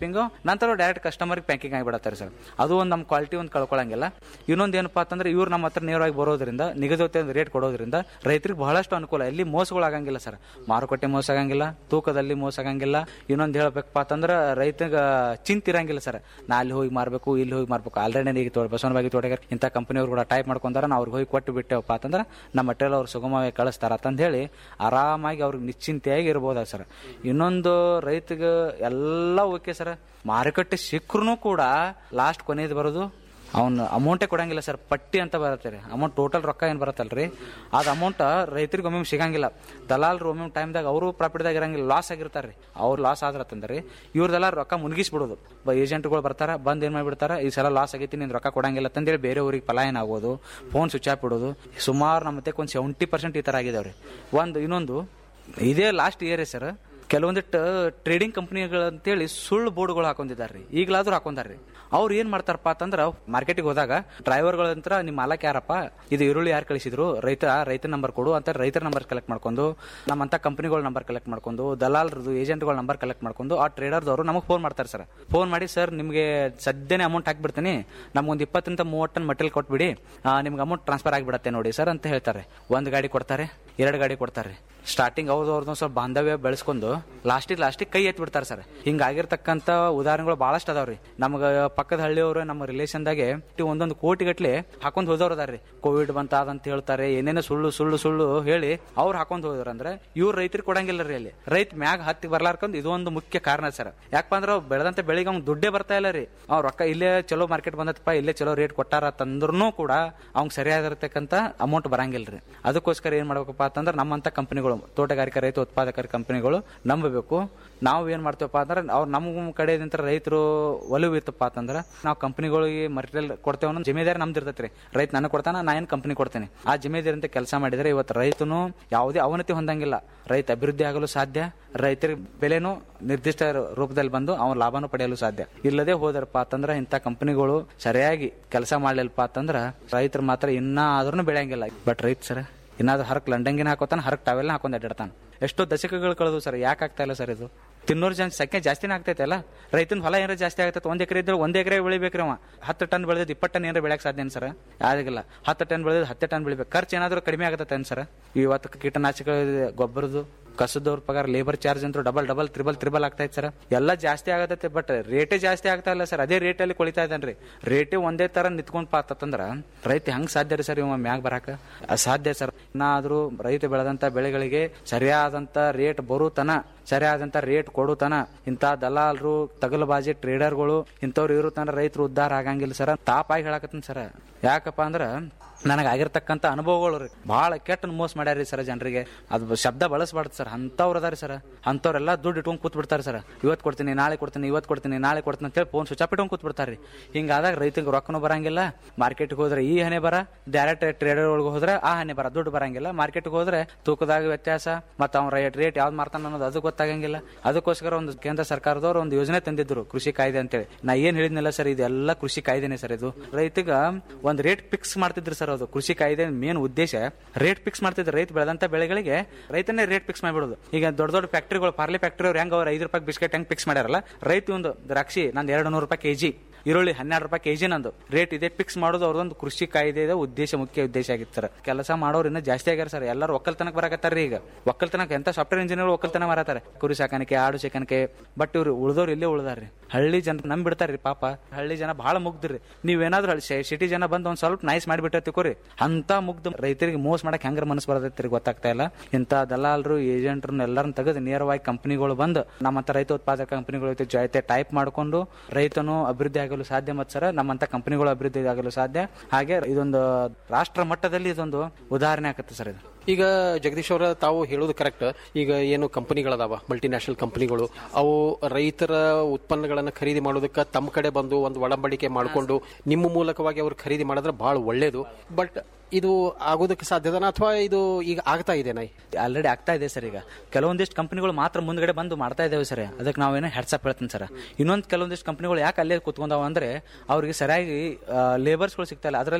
ಪ್ಯಾಕಿಂಗು ನಂತರ ಡೈರೆಕ್ಟ್ ಕಸ್ಟಮರ್ಗೆ ಪ್ಯಾಕಿಂಗ್ ಆಗಿಬಿಡತ್ತಾರೆ ಸರ್ ಅದು ಒಂದು ನಮ್ಮ ಕ್ವಾಲಿಟಿ ಒಂದು ಕಳ್ಕೊಳಂಗಿಲ್ಲ ಇನ್ನೊಂದು ಏನಪ್ಪಾ ಅಂತಂದ್ರೆ ಇವ್ರು ನಮ್ಮ ಹತ್ರ ನೇರವಾಗಿ ಬರೋದ್ರಿಂದ ನಿಗದಿತ ರೇಟ್ ಕೊಡೋದ್ರಿಂದ ರೈತರಿಗೆ ಬಹಳಷ್ಟು ಅನುಕೂಲ ಎಲ್ಲಿ ಮೋಸಗಳಾಗಂಗಿಲ್ಲ ಸರ್ ಮಾರುಕಟ್ಟೆ ಮೋಸ ಆಗಂಗಿಲ್ಲ ತೂಕದಲ್ಲಿ ಮೋಸ ಆಗಂಗಿಲ್ಲ ಇನ್ನೊಂದು ಹೇಳ್ಬೇಕಪ್ಪ ಅಂತಂದ್ರೆ ರೈತಗೆ ಚಿಂತೆ ಇರಂಗಿಲ್ಲ ಸರ್ ನಾ ಅಲ್ಲಿ ಹೋಗಿ ಮಾರಬೇಕು ಇಲ್ಲಿ ಹೋಗಿ ಮಾರಬೇಕು ಆಲ್ರೆಡಿ ಈಗ ತೋಟ ಬಸವನಬಾಗಿ ತೋಟಗಾರ ಇಂಥ ಕಂಪನಿಯವ್ರು ಕೂಡ ಟೈಪ್ ಮಾಡ್ಕೊಂತಾರ ನಾವು ಅವ್ರಿಗೆ ಹೋಗಿ ಕೊಟ್ಟು ಬಿಟ್ಟೆವಪ್ಪ ಅಂತಂದ್ರೆ ನಮ್ಮ ಮಟೀರಿಯಲ್ ಅವ್ರು ಸುಗಮವಾಗಿ ಕಳಿಸ್ತಾರ ಅಂತ ಹೇಳಿ ಆರಾಮಾಗಿ ಅವ್ರಿಗೆ ನಿಶ್ಚಿಂತೆಯಾಗಿ ಇರ್ಬೋದ ಸರ್ ಇನ್ನೊಂದು ರೈತಗೆ ಎಲ್ಲ ಓಕೆ ಸರ್ ಮಾರುಕಟ್ಟೆ ಸಿಕ್ಕರೂ ಕೂಡ ಲಾಸ್ಟ್ ಕೊನೆಯದು ಬರೋದು ಅವ್ನು ಅಮೌಂಟೇ ಕೊಡಂಗಿಲ್ಲ ಸರ್ ಪಟ್ಟಿ ಅಂತ ಬರುತ್ತೆ ರೀ ಅಮೌಂಟ್ ಟೋಟಲ್ ರೊಕ್ಕ ಏನು ಬರುತ್ತಲ್ರಿ ಅದು ಅಮೌಂಟ್ ರೈತರಿಗೆ ಒಮ್ಮೆ ಸಿಗಂಗಿಲ್ಲ ದಲಾಲ್ರು ಒಮ್ಮೆ ಟೈಮ್ದಾಗ ಅವರು ಪ್ರಾಫಿಟ್ದಾಗ ಇರಂಗಿಲ್ಲ ಲಾಸ್ ಆಗಿರ್ತಾರೆ ರೀ ಅವ್ರು ಲಾಸ್ ಆದ್ರತ್ತಂದ್ರೆ ಇವ್ರದೆಲ್ಲ ರೊಕ್ಕ ಮುನ್ಗಿಸ್ಬಿಡೋದು ಏಜೆಂಟ್ಗಳು ಬರ್ತಾರ ಬಂದ್ ಏನ್ ಮಾಡ್ಬಿಡ್ತಾರ ಈ ಸಲ ಲಾಸ್ ಆಗೈತಿ ನೀನು ರೊಕ್ಕ ಕೊಡಂಗಿಲ್ಲ ಅಂತಂದೇಳಿ ಬೇರೆ ಊರಿಗೆ ಪಲಾಯನ ಆಗೋದು ಫೋನ್ ಸ್ವಿಚ್ ಆಫ್ ಬಿಡೋದು ಸುಮಾರು ನಮ್ಮ ಮತ್ತೆ ಒಂದು ಸೆವೆಂಟಿ ಪರ್ಸೆಂಟ್ ಈ ಥರ ಆಗಿದಾವ್ರಿ ಒಂದು ಇನ್ನೊಂದು ಇದೇ ಲಾಸ್ಟ್ ಇಯರ್ ಸರ್ ಕೆಲವೊಂದಿಟ್ಟು ಟ್ರೇಡಿಂಗ್ ಕಂಪ್ನಿಗಳಂತೇಳಿ ಸುಳ್ಳು ಬೋರ್ಡ್ಗಳು ಹಾಕೊಂಡಿದ್ದಾರೆ ರೀ ಈಗಲಾದ್ರೂ ಹಾಕೊಂಡಾರ್ರಿ ಅವ್ರು ಏನ್ ಮಾಡ್ತಾರಪ್ಪ ಅಂತಂದ್ರ ಮಾರ್ಕೆಟಿಗೆ ಹೋದಾಗ ಡ್ರೈವರ್ಗಳಂತ್ರ ನಿಮ್ಮ ಮಾಲಕ್ ಯಾರಪ್ಪ ಇದು ಈರುಳ್ಳಿ ಯಾರು ಕಳಿಸಿದ್ರು ರೈತ ರೈತನ ನಂಬರ್ ಕೊಡು ಅಂತ ರೈತರ ನಂಬರ್ ಕಲೆಕ್ಟ್ ಮಾಡ್ಕೊಂಡು ನಮ್ಮಂತ ಕಂಪನಿಗಳ ನಂಬರ್ ಕಲೆಕ್ಟ್ ಮಾಡ್ಕೊಂಡು ದಲಾಲ್ರದ್ದು ಏಜೆಂಟ್ಗಳ ನಂಬರ್ ಕಲೆಕ್ಟ್ ಮಾಡ್ಕೊಂಡು ಆ ಟ್ರೇಡರ್ದವರು ನಮಗೆ ಫೋನ್ ಮಾಡ್ತಾರೆ ಸರ್ ಫೋನ್ ಮಾಡಿ ಸರ್ ನಿಮಗೆ ಸದ್ಯನೇ ಅಮೌಂಟ್ ಹಾಕ್ಬಿಡ್ತೀನಿ ನಮ್ಗೊಂದು ಇಪ್ಪತ್ತರಿಂದ ಮೂವತ್ತು ಟನ್ ಮಟೀರಿಯಲ್ ಕೊಟ್ಬಿಡಿ ಆ, ನಿಮ್ಗೆ ಅಮೌಂಟ್ ಟ್ರಾನ್ಸ್ಫರ್ ಆಗಿಬಿಡತ್ತೆ ನೋಡಿ ಸರ್ ಅಂತ ಹೇಳ್ತಾರೆ ಒಂದು ಗಾಡಿ ಕೊಡ್ತಾರೆ ಎರಡು ಗಾಡಿ ಕೊಡ್ತಾರೆ ಸ್ಟಾರ್ಟಿಂಗ್ ಅವ್ರದ್ದು ಅವ್ರದ್ದು ಸ್ವಲ್ಪ ಬಾಂಧವ್ಯ ಬೆಳೆಸ್ಕೊಂಡು ಲಾಸ್ಟಿಗೆ ಲಾಸ್ಟಿಗೆ ಕೈ ಎತ್ತಿ ಬಿಡ್ತಾರೆ ಸರ್ ಹಿಂಗಾಗಿರ್ತಕ್ಕಂಥ ಉದಾಹರಣೆಗಳು ಬಹಳಷ್ಟು ಅದಾವ್ರಿ ನಮ್ಗೆ ಪಕ್ಕದ ಹಳ್ಳಿಯವರು ನಮ್ಮ ರಿಲೇಷನ್ದಾಗೆ ಒಂದೊಂದು ಕೋಟಿ ಗಟ್ಲೆ ಹಾಕೊಂಡ್ ಹೋದವ್ರು ಅದಾರ್ರಿ ಕೋವಿಡ್ ಬಂತ ಅದಂತ ಹೇಳ್ತಾರೆ ಏನೇನೋ ಸುಳ್ಳು ಸುಳ್ಳು ಸುಳ್ಳು ಹೇಳಿ ಅವ್ರು ಹಾಕೊಂಡ್ ಹೋದ್ರ ಅಂದ್ರೆ ಇವ್ರು ರೈತರಿಗೆ ಕೊಡಂಗಿಲ್ಲ ರೀ ಅಲ್ಲಿ ರೈತ ಮ್ಯಾಗ ಹತ್ತಿ ಬರ್ಲಾರ್ಕಂದ್ ಇದು ಒಂದು ಮುಖ್ಯ ಕಾರಣ ಸರ್ ಯಾಕಪ್ಪ ಅಂದ್ರೆ ಅವ್ರು ಬೆಳೆದಂತ ಬೆಳಿಗ್ಗೆ ಅವ್ನು ದುಡ್ಡೇ ಬರ್ತಾ ಇಲ್ಲ ರೀ ಅವ್ರ ರೊಕ್ಕ ಇಲ್ಲೇ ಚಲೋ ಮಾರ್ಕೆಟ್ ಬಂದತ್ತಪ್ಪ ಇಲ್ಲೇ ಚಲೋ ರೇಟ್ ಕೊಟ್ಟಾರ ತಂದ್ರೂ ಕೂಡ ಅವ್ನ್ ಸರಿಯಾಗಿರ್ತಕ್ಕಂಥ ಅಮೌಂಟ್ ಬರಂಗಿಲ್ರಿ ಅದಕ್ಕೋಸ್ಕರ ಏನ್ ಮಾಡ್ಬೇಕಪ್ಪ ಅಂತಂದ್ರೆ ನಮ್ಮಂತ ಕಂಪನಿಗಳು ತೋಟಗಾರಿಕಾ ರೈತ ಉತ್ಪಾದಕರ ಕಂಪನಿಗಳು ನಂಬಬೇಕು ನಾವು ಏನ್ ಮಾಡ್ತೇವಪ್ಪ ಅಂದ್ರೆ ಅವ್ರು ನಮ್ಮ ಕಡೆಯಿಂದ ರೈತರು ಒಲವು ಇತ್ತಪ್ಪ ಅಂತಂದ್ರೆ ನಾವು ಕಂಪನಿಗಳಿಗೆ ಮಟೀರಿಯಲ್ ಕೊಡ್ತೇವೆ ಅನ್ನೋ ಜಿಮ್ಮೆದಾರಿ ನಮ್ದು ಇರ್ತೈತ್ರಿ ರೈತ ನನಗೆ ಕೊಡ್ತಾನ ನಾ ಏನ್ ಕಂಪನಿ ಕೊಡ್ತೇನೆ ಆ ಜಿಮ್ಮೆದಾರಿ ಅಂತ ಕೆಲಸ ಮಾಡಿದ್ರೆ ಇವತ್ತು ರೈತನು ಯಾವುದೇ ಅವನತಿ ಹೊಂದಂಗಿಲ್ಲ ರೈತ ಅಭಿವೃದ್ಧಿ ಆಗಲು ಸಾಧ್ಯ ರೈತರಿಗೆ ಬೆಲೆನೂ ನಿರ್ದಿಷ್ಟ ರೂಪದಲ್ಲಿ ಬಂದು ಅವನ ಲಾಭನೂ ಪಡೆಯಲು ಸಾಧ್ಯ ಇಲ್ಲದೆ ಹೋದರಪ್ಪ ಅಂತಂದ್ರೆ ಇಂಥ ಕಂಪನಿಗಳು ಸರಿಯಾಗಿ ಕೆಲಸ ಮಾಡ್ಲಿಲ್ಲಪ್ಪ ಅಂತಂದ್ರ ರೈತರು ಮಾತ್ರ ಇನ್ನ ಆದ್ರೂ ಬೆಳೆಯಂಗಿಲ್ಲ ಬಟ್ ರೈತ ಸರ್ ಇನ್ನಾದ್ರೂ ಹರಕ್ ಲಂಡಂಗಿನ ಹಾಕೋತಾನ ಹರಕ್ ಟವೆಲ್ನ ಹಾಕೊಂಡ್ ಅಡ್ಡಾಡ್ತಾನ ಎಷ್ಟೋ ದಶಕಗಳು ಕಳೆದು ಸರ್ ಯಾಕೆ ಆಗ್ತಾ ಇಲ್ಲ ಸರ್ ಇದು ತಿನ್ನೋರ್ ಜನ ಸಂಖ್ಯೆ ಜಾಸ್ತಿನೇ ಆಗ್ತೈತೆ ಅಲ್ಲ ರೈತನ ಹೊಲ ಏನಾರ ಜಾಸ್ತಿ ಆಗ್ತೈತೆ ಒಂದ್ ಎಕರೆ ಇದ್ರೆ ಒಂದ್ ಎಕರೆ ಬೆಳಿಬೇಕ್ರಿ ಅವ ಹತ್ತು ಟನ್ ಬೆಳೆದ್ ಇಪ್ಪತ್ತು ಟನ್ ಏನಾರ ಬೆಳೆಯಕ್ ಸಾಧ್ಯ ಸರ್ ಆಗಿಲ್ಲ ಹತ್ತು ಟನ್ ಬೆಳೆದ್ ಹತ್ತೆ ಟನ್ ಬೆಳಿಬೇಕು ಖರ್ಚು ಏನಾದ್ರೂ ಕಡಿಮೆ ಆಗತ್ತೆ ಸರ್ ಇವತ್ತು ಕೀಟನಾಶಕ ಗೊಬ್ಬರದ್ದು ಕಸದವ್ರ ಪಗಾರ ಲೇಬರ್ ಚಾರ್ಜ್ ಅಂತೂ ಡಬಲ್ ಡಬಲ್ ತ್ರಿಬಲ್ ತ್ರಿಬಲ್ ಆಗ್ತಾ ಇತ್ತು ಸರ್ ಎಲ್ಲ ಜಾಸ್ತಿ ಆಗತ್ತೆ ಬಟ್ ರೇಟೇ ಜಾಸ್ತಿ ಆಗ್ತಾ ಇಲ್ಲ ಸರ್ ಅದೇ ರೇಟಲ್ಲಿ ಕೊಳಿತಾ ಇದ್ದಾನ್ರಿ ರೇಟೇ ಒಂದೇ ತರ ನಿಂತ್ಕೊಂಡ್ ಪಾತಂದ್ರ ರೈತ ಹೆಂಗ್ ಸಾಧ್ಯ ರೀ ಸರ್ ಇವ ಮ್ಯಾಗ ಬರಾಕ ಅಸಾಧ್ಯ ಸರ್ ಇನ್ನಾದ್ರೂ ರೈತ ಬೆಳೆದಂತ ಬೆಳೆಗಳಿಗೆ ಸರಿಯಾದಂತ ರೇಟ್ ಬರುತನ ಸರಿಯಾದಂತ ರೇಟ್ ಕೊಡುತನ ಇಂತ ದಲಾಲ್ರು ತಗಲಬಾಜಿ ಟ್ರೇಡರ್ಗಳು ಇಂಥವ್ರು ಇರುತ್ತಂದ್ರ ರೈತರು ಉದ್ಧಾರ ಆಗಂಗಿಲ್ಲ ಸರ್ ತಾಪಾಗಿ ಹೇಳಕತ್ತೀನಿ ಸರ್ ಯಾಕಪ್ಪ ಅಂದ್ರ ನನಗೆ ಆಗಿರ್ತಕ್ಕಂಥ ಅನುಭವಗಳು ರೀ ಭಾಳ ಕೆಟ್ಟ ಮೋಸ ಮಾಡ್ಯಾರಿ ಸರ್ ಜನರಿಗೆ ಅದು ಶಬ್ದ ಬಳಸಬಾರ್ದು ಸರ್ ಅಂಥವ್ರು ಅದಾರಿ ಸರ್ ಅಂಥವ್ರೆಲ್ಲ ದುಡ್ಡು ಇಟ್ಕೊಂಡು ಕೂತ್ ಬಿಡ್ತಾರೆ ಸರ್ ಇವತ್ತು ಕೊಡ್ತೀನಿ ನಾಳೆ ಕೊಡ್ತೀನಿ ಇವತ್ತು ಕೊಡ್ತೀನಿ ನಾಳೆ ಕೊಡ್ತೀನಿ ಅಂತೇಳಿ ಫೋನ್ ಸ್ವಿಚ್ ಆಫ್ ಇಟ್ಕೊಂಡು ಕೂತ್ ಬಿಡ್ತಾರೆ ರೀ ಹಿಂಗಾದಾಗ ರೈತಂಗೆ ರೊಕ್ಕನೂ ಬರಂಗಿಲ್ಲ ಮಾರ್ಕೆಟ್ಗೆ ಹೋದ್ರೆ ಈ ಹಣೆ ಬರ ಡೈರೆಕ್ಟ್ ಟ್ರೇಡರ್ ಒಳಗೆ ಹೋದ್ರೆ ಆ ಹಣೆ ಬರ ದುಡ್ಡು ಬರಂಗಿಲ್ಲ ಮಾರ್ಕೆಟ್ಗೆ ಹೋದ್ರೆ ತೂಕದಾಗ ವ್ಯತ್ಯಾಸ ಮತ್ತು ಅವ್ನ ರೇಟ್ ರೇಟ್ ಯಾವ್ದು ಮಾರ್ತಾನ ಅನ್ನೋದು ಅದು ಗೊತ್ತಾಗಂಗಿಲ್ಲ ಅದಕ್ಕೋಸ್ಕರ ಒಂದು ಕೇಂದ್ರ ಸರ್ಕಾರದವ್ರು ಒಂದು ಯೋಜನೆ ತಂದಿದ್ರು ಕೃಷಿ ಕಾಯ್ದೆ ಅಂತೇಳಿ ನಾ ಏನ್ ಹೇಳಿದ್ನಲ್ಲ ಸರ್ ಇದೆಲ್ಲ ಕೃಷಿ ಕಾಯ್ದೆನೆ ಸರ್ ಇದು ರೈತಗ ಒಂದು ರೇಟ್ ಫಿಕ್ಸ್ ಮಾಡ್ತಿದ್ರು ಸರ್ ಅದು ಕೃಷಿ ಕಾಯ್ದೆ ಮೇನ್ ಉದ್ದೇಶ ರೇಟ್ ಫಿಕ್ಸ್ ಮಾಡ್ತಿದ್ರು ರೈತ ಬೆಳೆದಂತ ಬೆಳೆಗಳಿಗೆ ರೈತನೇ ರೇಟ್ ಫಿಕ್ಸ್ ಮಾಡ್ಬಿಡೋದು ಈಗ ದೊಡ್ಡ ದೊಡ್ಡ ಫ್ಯಾಕ್ಟ್ರಿಗಳು ಪಾರ್ಲೆ ಫ್ಯಾಕ್ಟ್ರಿ ಅವ್ರು ಹೆಂಗ್ ಅವ್ರು ಐದು ರೂಪಾಯಿ ಬಿಸ್ಕೆಟ್ ಹೆಂಗ್ ಫಿಕ್ಸ್ ಮಾಡ್ಯಾರಲ್ಲ ರೈತ ಒಂದು ದ್ರಾಕ್ಷಿ ನಂದು ಎರಡು ನೂರು ರೂಪಾಯಿ ಕೆಜಿ ಈರುಳ್ಳಿ ಹನ್ನೆರಡು ರೂಪಾಯಿ ಕೆಜಿ ನಂದು ರೇಟ್ ಇದೆ ಫಿಕ್ಸ್ ಮಾಡೋದು ಅವ್ರದೊಂದು ಕೃಷಿ ಕಾಯ್ದೆದ ಉದ್ದೇಶ ಮುಖ್ಯ ಉದ್ದೇಶ ಆಗಿತ್ತು ಸರ್ ಕೆಲಸ ಮಾಡೋರು ಇನ್ನೂ ಜಾಸ್ತಿ ಆಗ್ಯಾರ ಸರ್ ಎಲ್ಲರೂ ಒಕ್ಕಲ್ತನಕ್ಕೆ ಬರಕತ್ತಾರ ಈಗ ಒಕ್ಕಲ್ತನಕ್ಕೆ ಎಂತ ಸಾಫ್ಟ್ವೇರ್ ಇಂಜಿನಿಯರ್ ಒಕ್ಕಲ್ತನ ಮಾರತಾರೆ ಕುರಿ ಸಾಕಾಣಿಕೆ ಆಡು ಸಾಕಾಣಿಕೆ ಬಟ್ ಇವ್ರು ಉಳ್ದವ್ರು ಇಲ್ಲೇ ಉಳ್ದಾರ್ರಿ ಹಳ್ಳಿ ಜನ ನಮ್ ಬಿಡ್ತಾರ್ರಿ ಪಾಪ ಹಳ್ಳಿ ಜನ ಬಹಳ ಮುಗ್ದ್ರಿ ನೀವೇನಾದ್ರೂ ಸಿಟಿ ಜನ ಬಂದು ಒಂದ್ ಸ್ವಲ್ಪ ನೈಸ್ ಮಾಡಿಬಿಟ್ಟೆ ತಿಕೋರಿ ಅಂತ ಮುಗ್ದು ರೈತರಿಗೆ ಮೋಸ ಮಾಡಕ್ ಹೆಂಗ್ರ ಮನಸ್ಸು ಬರ್ತೈತಿ ಗೊತ್ತಾಗ್ತಾ ಇಲ್ಲ ಇಂಥ ದಲಾಲ್ರು ಏಜೆಂಟ್ರನ್ನ ಎಲ್ಲರನ್ನ ತೆಗೆದು ನೇರವಾಗಿ ಕಂಪನಿಗಳು ಬಂದು ನಮ್ಮಂತ ರೈತ ಉತ್ಪಾದಕ ಕಂಪನಿಗಳ ಜೊತೆ ಟೈಪ್ ಮಾಡಿಕೊಂಡು ರೈತನು ಅಭಿವೃದ್ಧಿ ಆಗಲು ಸಾಧ್ಯ ಮತ್ತು ಸರ್ ನಮ್ಮಂತ ಕಂಪನಿಗಳು ಅಭಿವೃದ್ಧಿ ಆಗಲು ಸಾಧ್ಯ ಹಾಗೆ ಇದೊಂದು ರಾಷ್ಟ್ರ ಮಟ್ಟದಲ್ಲಿ ಇದೊಂದು ಉದಾಹರಣೆ ಆಗುತ್ತೆ ಸರ್ ಇದು ಈಗ ಜಗದೀಶ್ ಅವರ ತಾವು ಹೇಳೋದು ಕರೆಕ್ಟ್ ಈಗ ಏನು ಕಂಪನಿಗಳದಾವ ಮಲ್ಟಿನ್ಯಾಷನಲ್ ಕಂಪನಿಗಳು ಅವು ರೈತರ ಉತ್ಪನ್ನಗಳನ್ನು ಖರೀದಿ ಮಾಡೋದಕ್ಕೆ ತಮ್ಮ ಕಡೆ ಬಂದು ಒಂದು ಒಡಂಬಡಿಕೆ ಮಾಡಿಕೊಂಡು ನಿಮ್ಮ ಮೂಲಕವಾಗಿ ಅವರು ಖರೀದಿ ಮಾಡಿದ್ರೆ ಬಹಳ ಒಳ್ಳೇದು ಬಟ್ ಇದು ಆಗೋದಕ್ಕೆ ಸಾಧ್ಯದನ ಅಥವಾ ಇದು ಈಗ ಆಗ್ತಾ ಇದೆನಾ ಆಲ್ರೆಡಿ ಆಗ್ತಾ ಇದೆ ಸರ್ ಈಗ ಕೆಲವೊಂದಿಷ್ಟು ಕಂಪನಿಗಳು ಮಾತ್ರ ಮುಂದ್ಗಡೆ ಬಂದು ಮಾಡ್ತಾ ಇದ್ದೇವೆ ಸರ್ ಅದಕ್ಕೆ ನಾವೇನೋ ಹೆಡ್ಸಪ್ ಹೇಳ್ತೀನಿ ಸರ್ ಇನ್ನೊಂದು ಕೆಲವೊಂದಿಷ್ಟು ಕಂಪನಿಗಳು ಯಾಕೆ ಅಲ್ಲೇ ಕುತ್ಕೊಂಡಾವ ಅಂದ್ರೆ ಅವ್ರಿಗೆ ಸರಿಯಾಗಿ ಲೇಬರ್ಸ್ಗಳು ಸಿಗ್ತಾ ಇಲ್ಲ ಅದರಲ್ಲಿ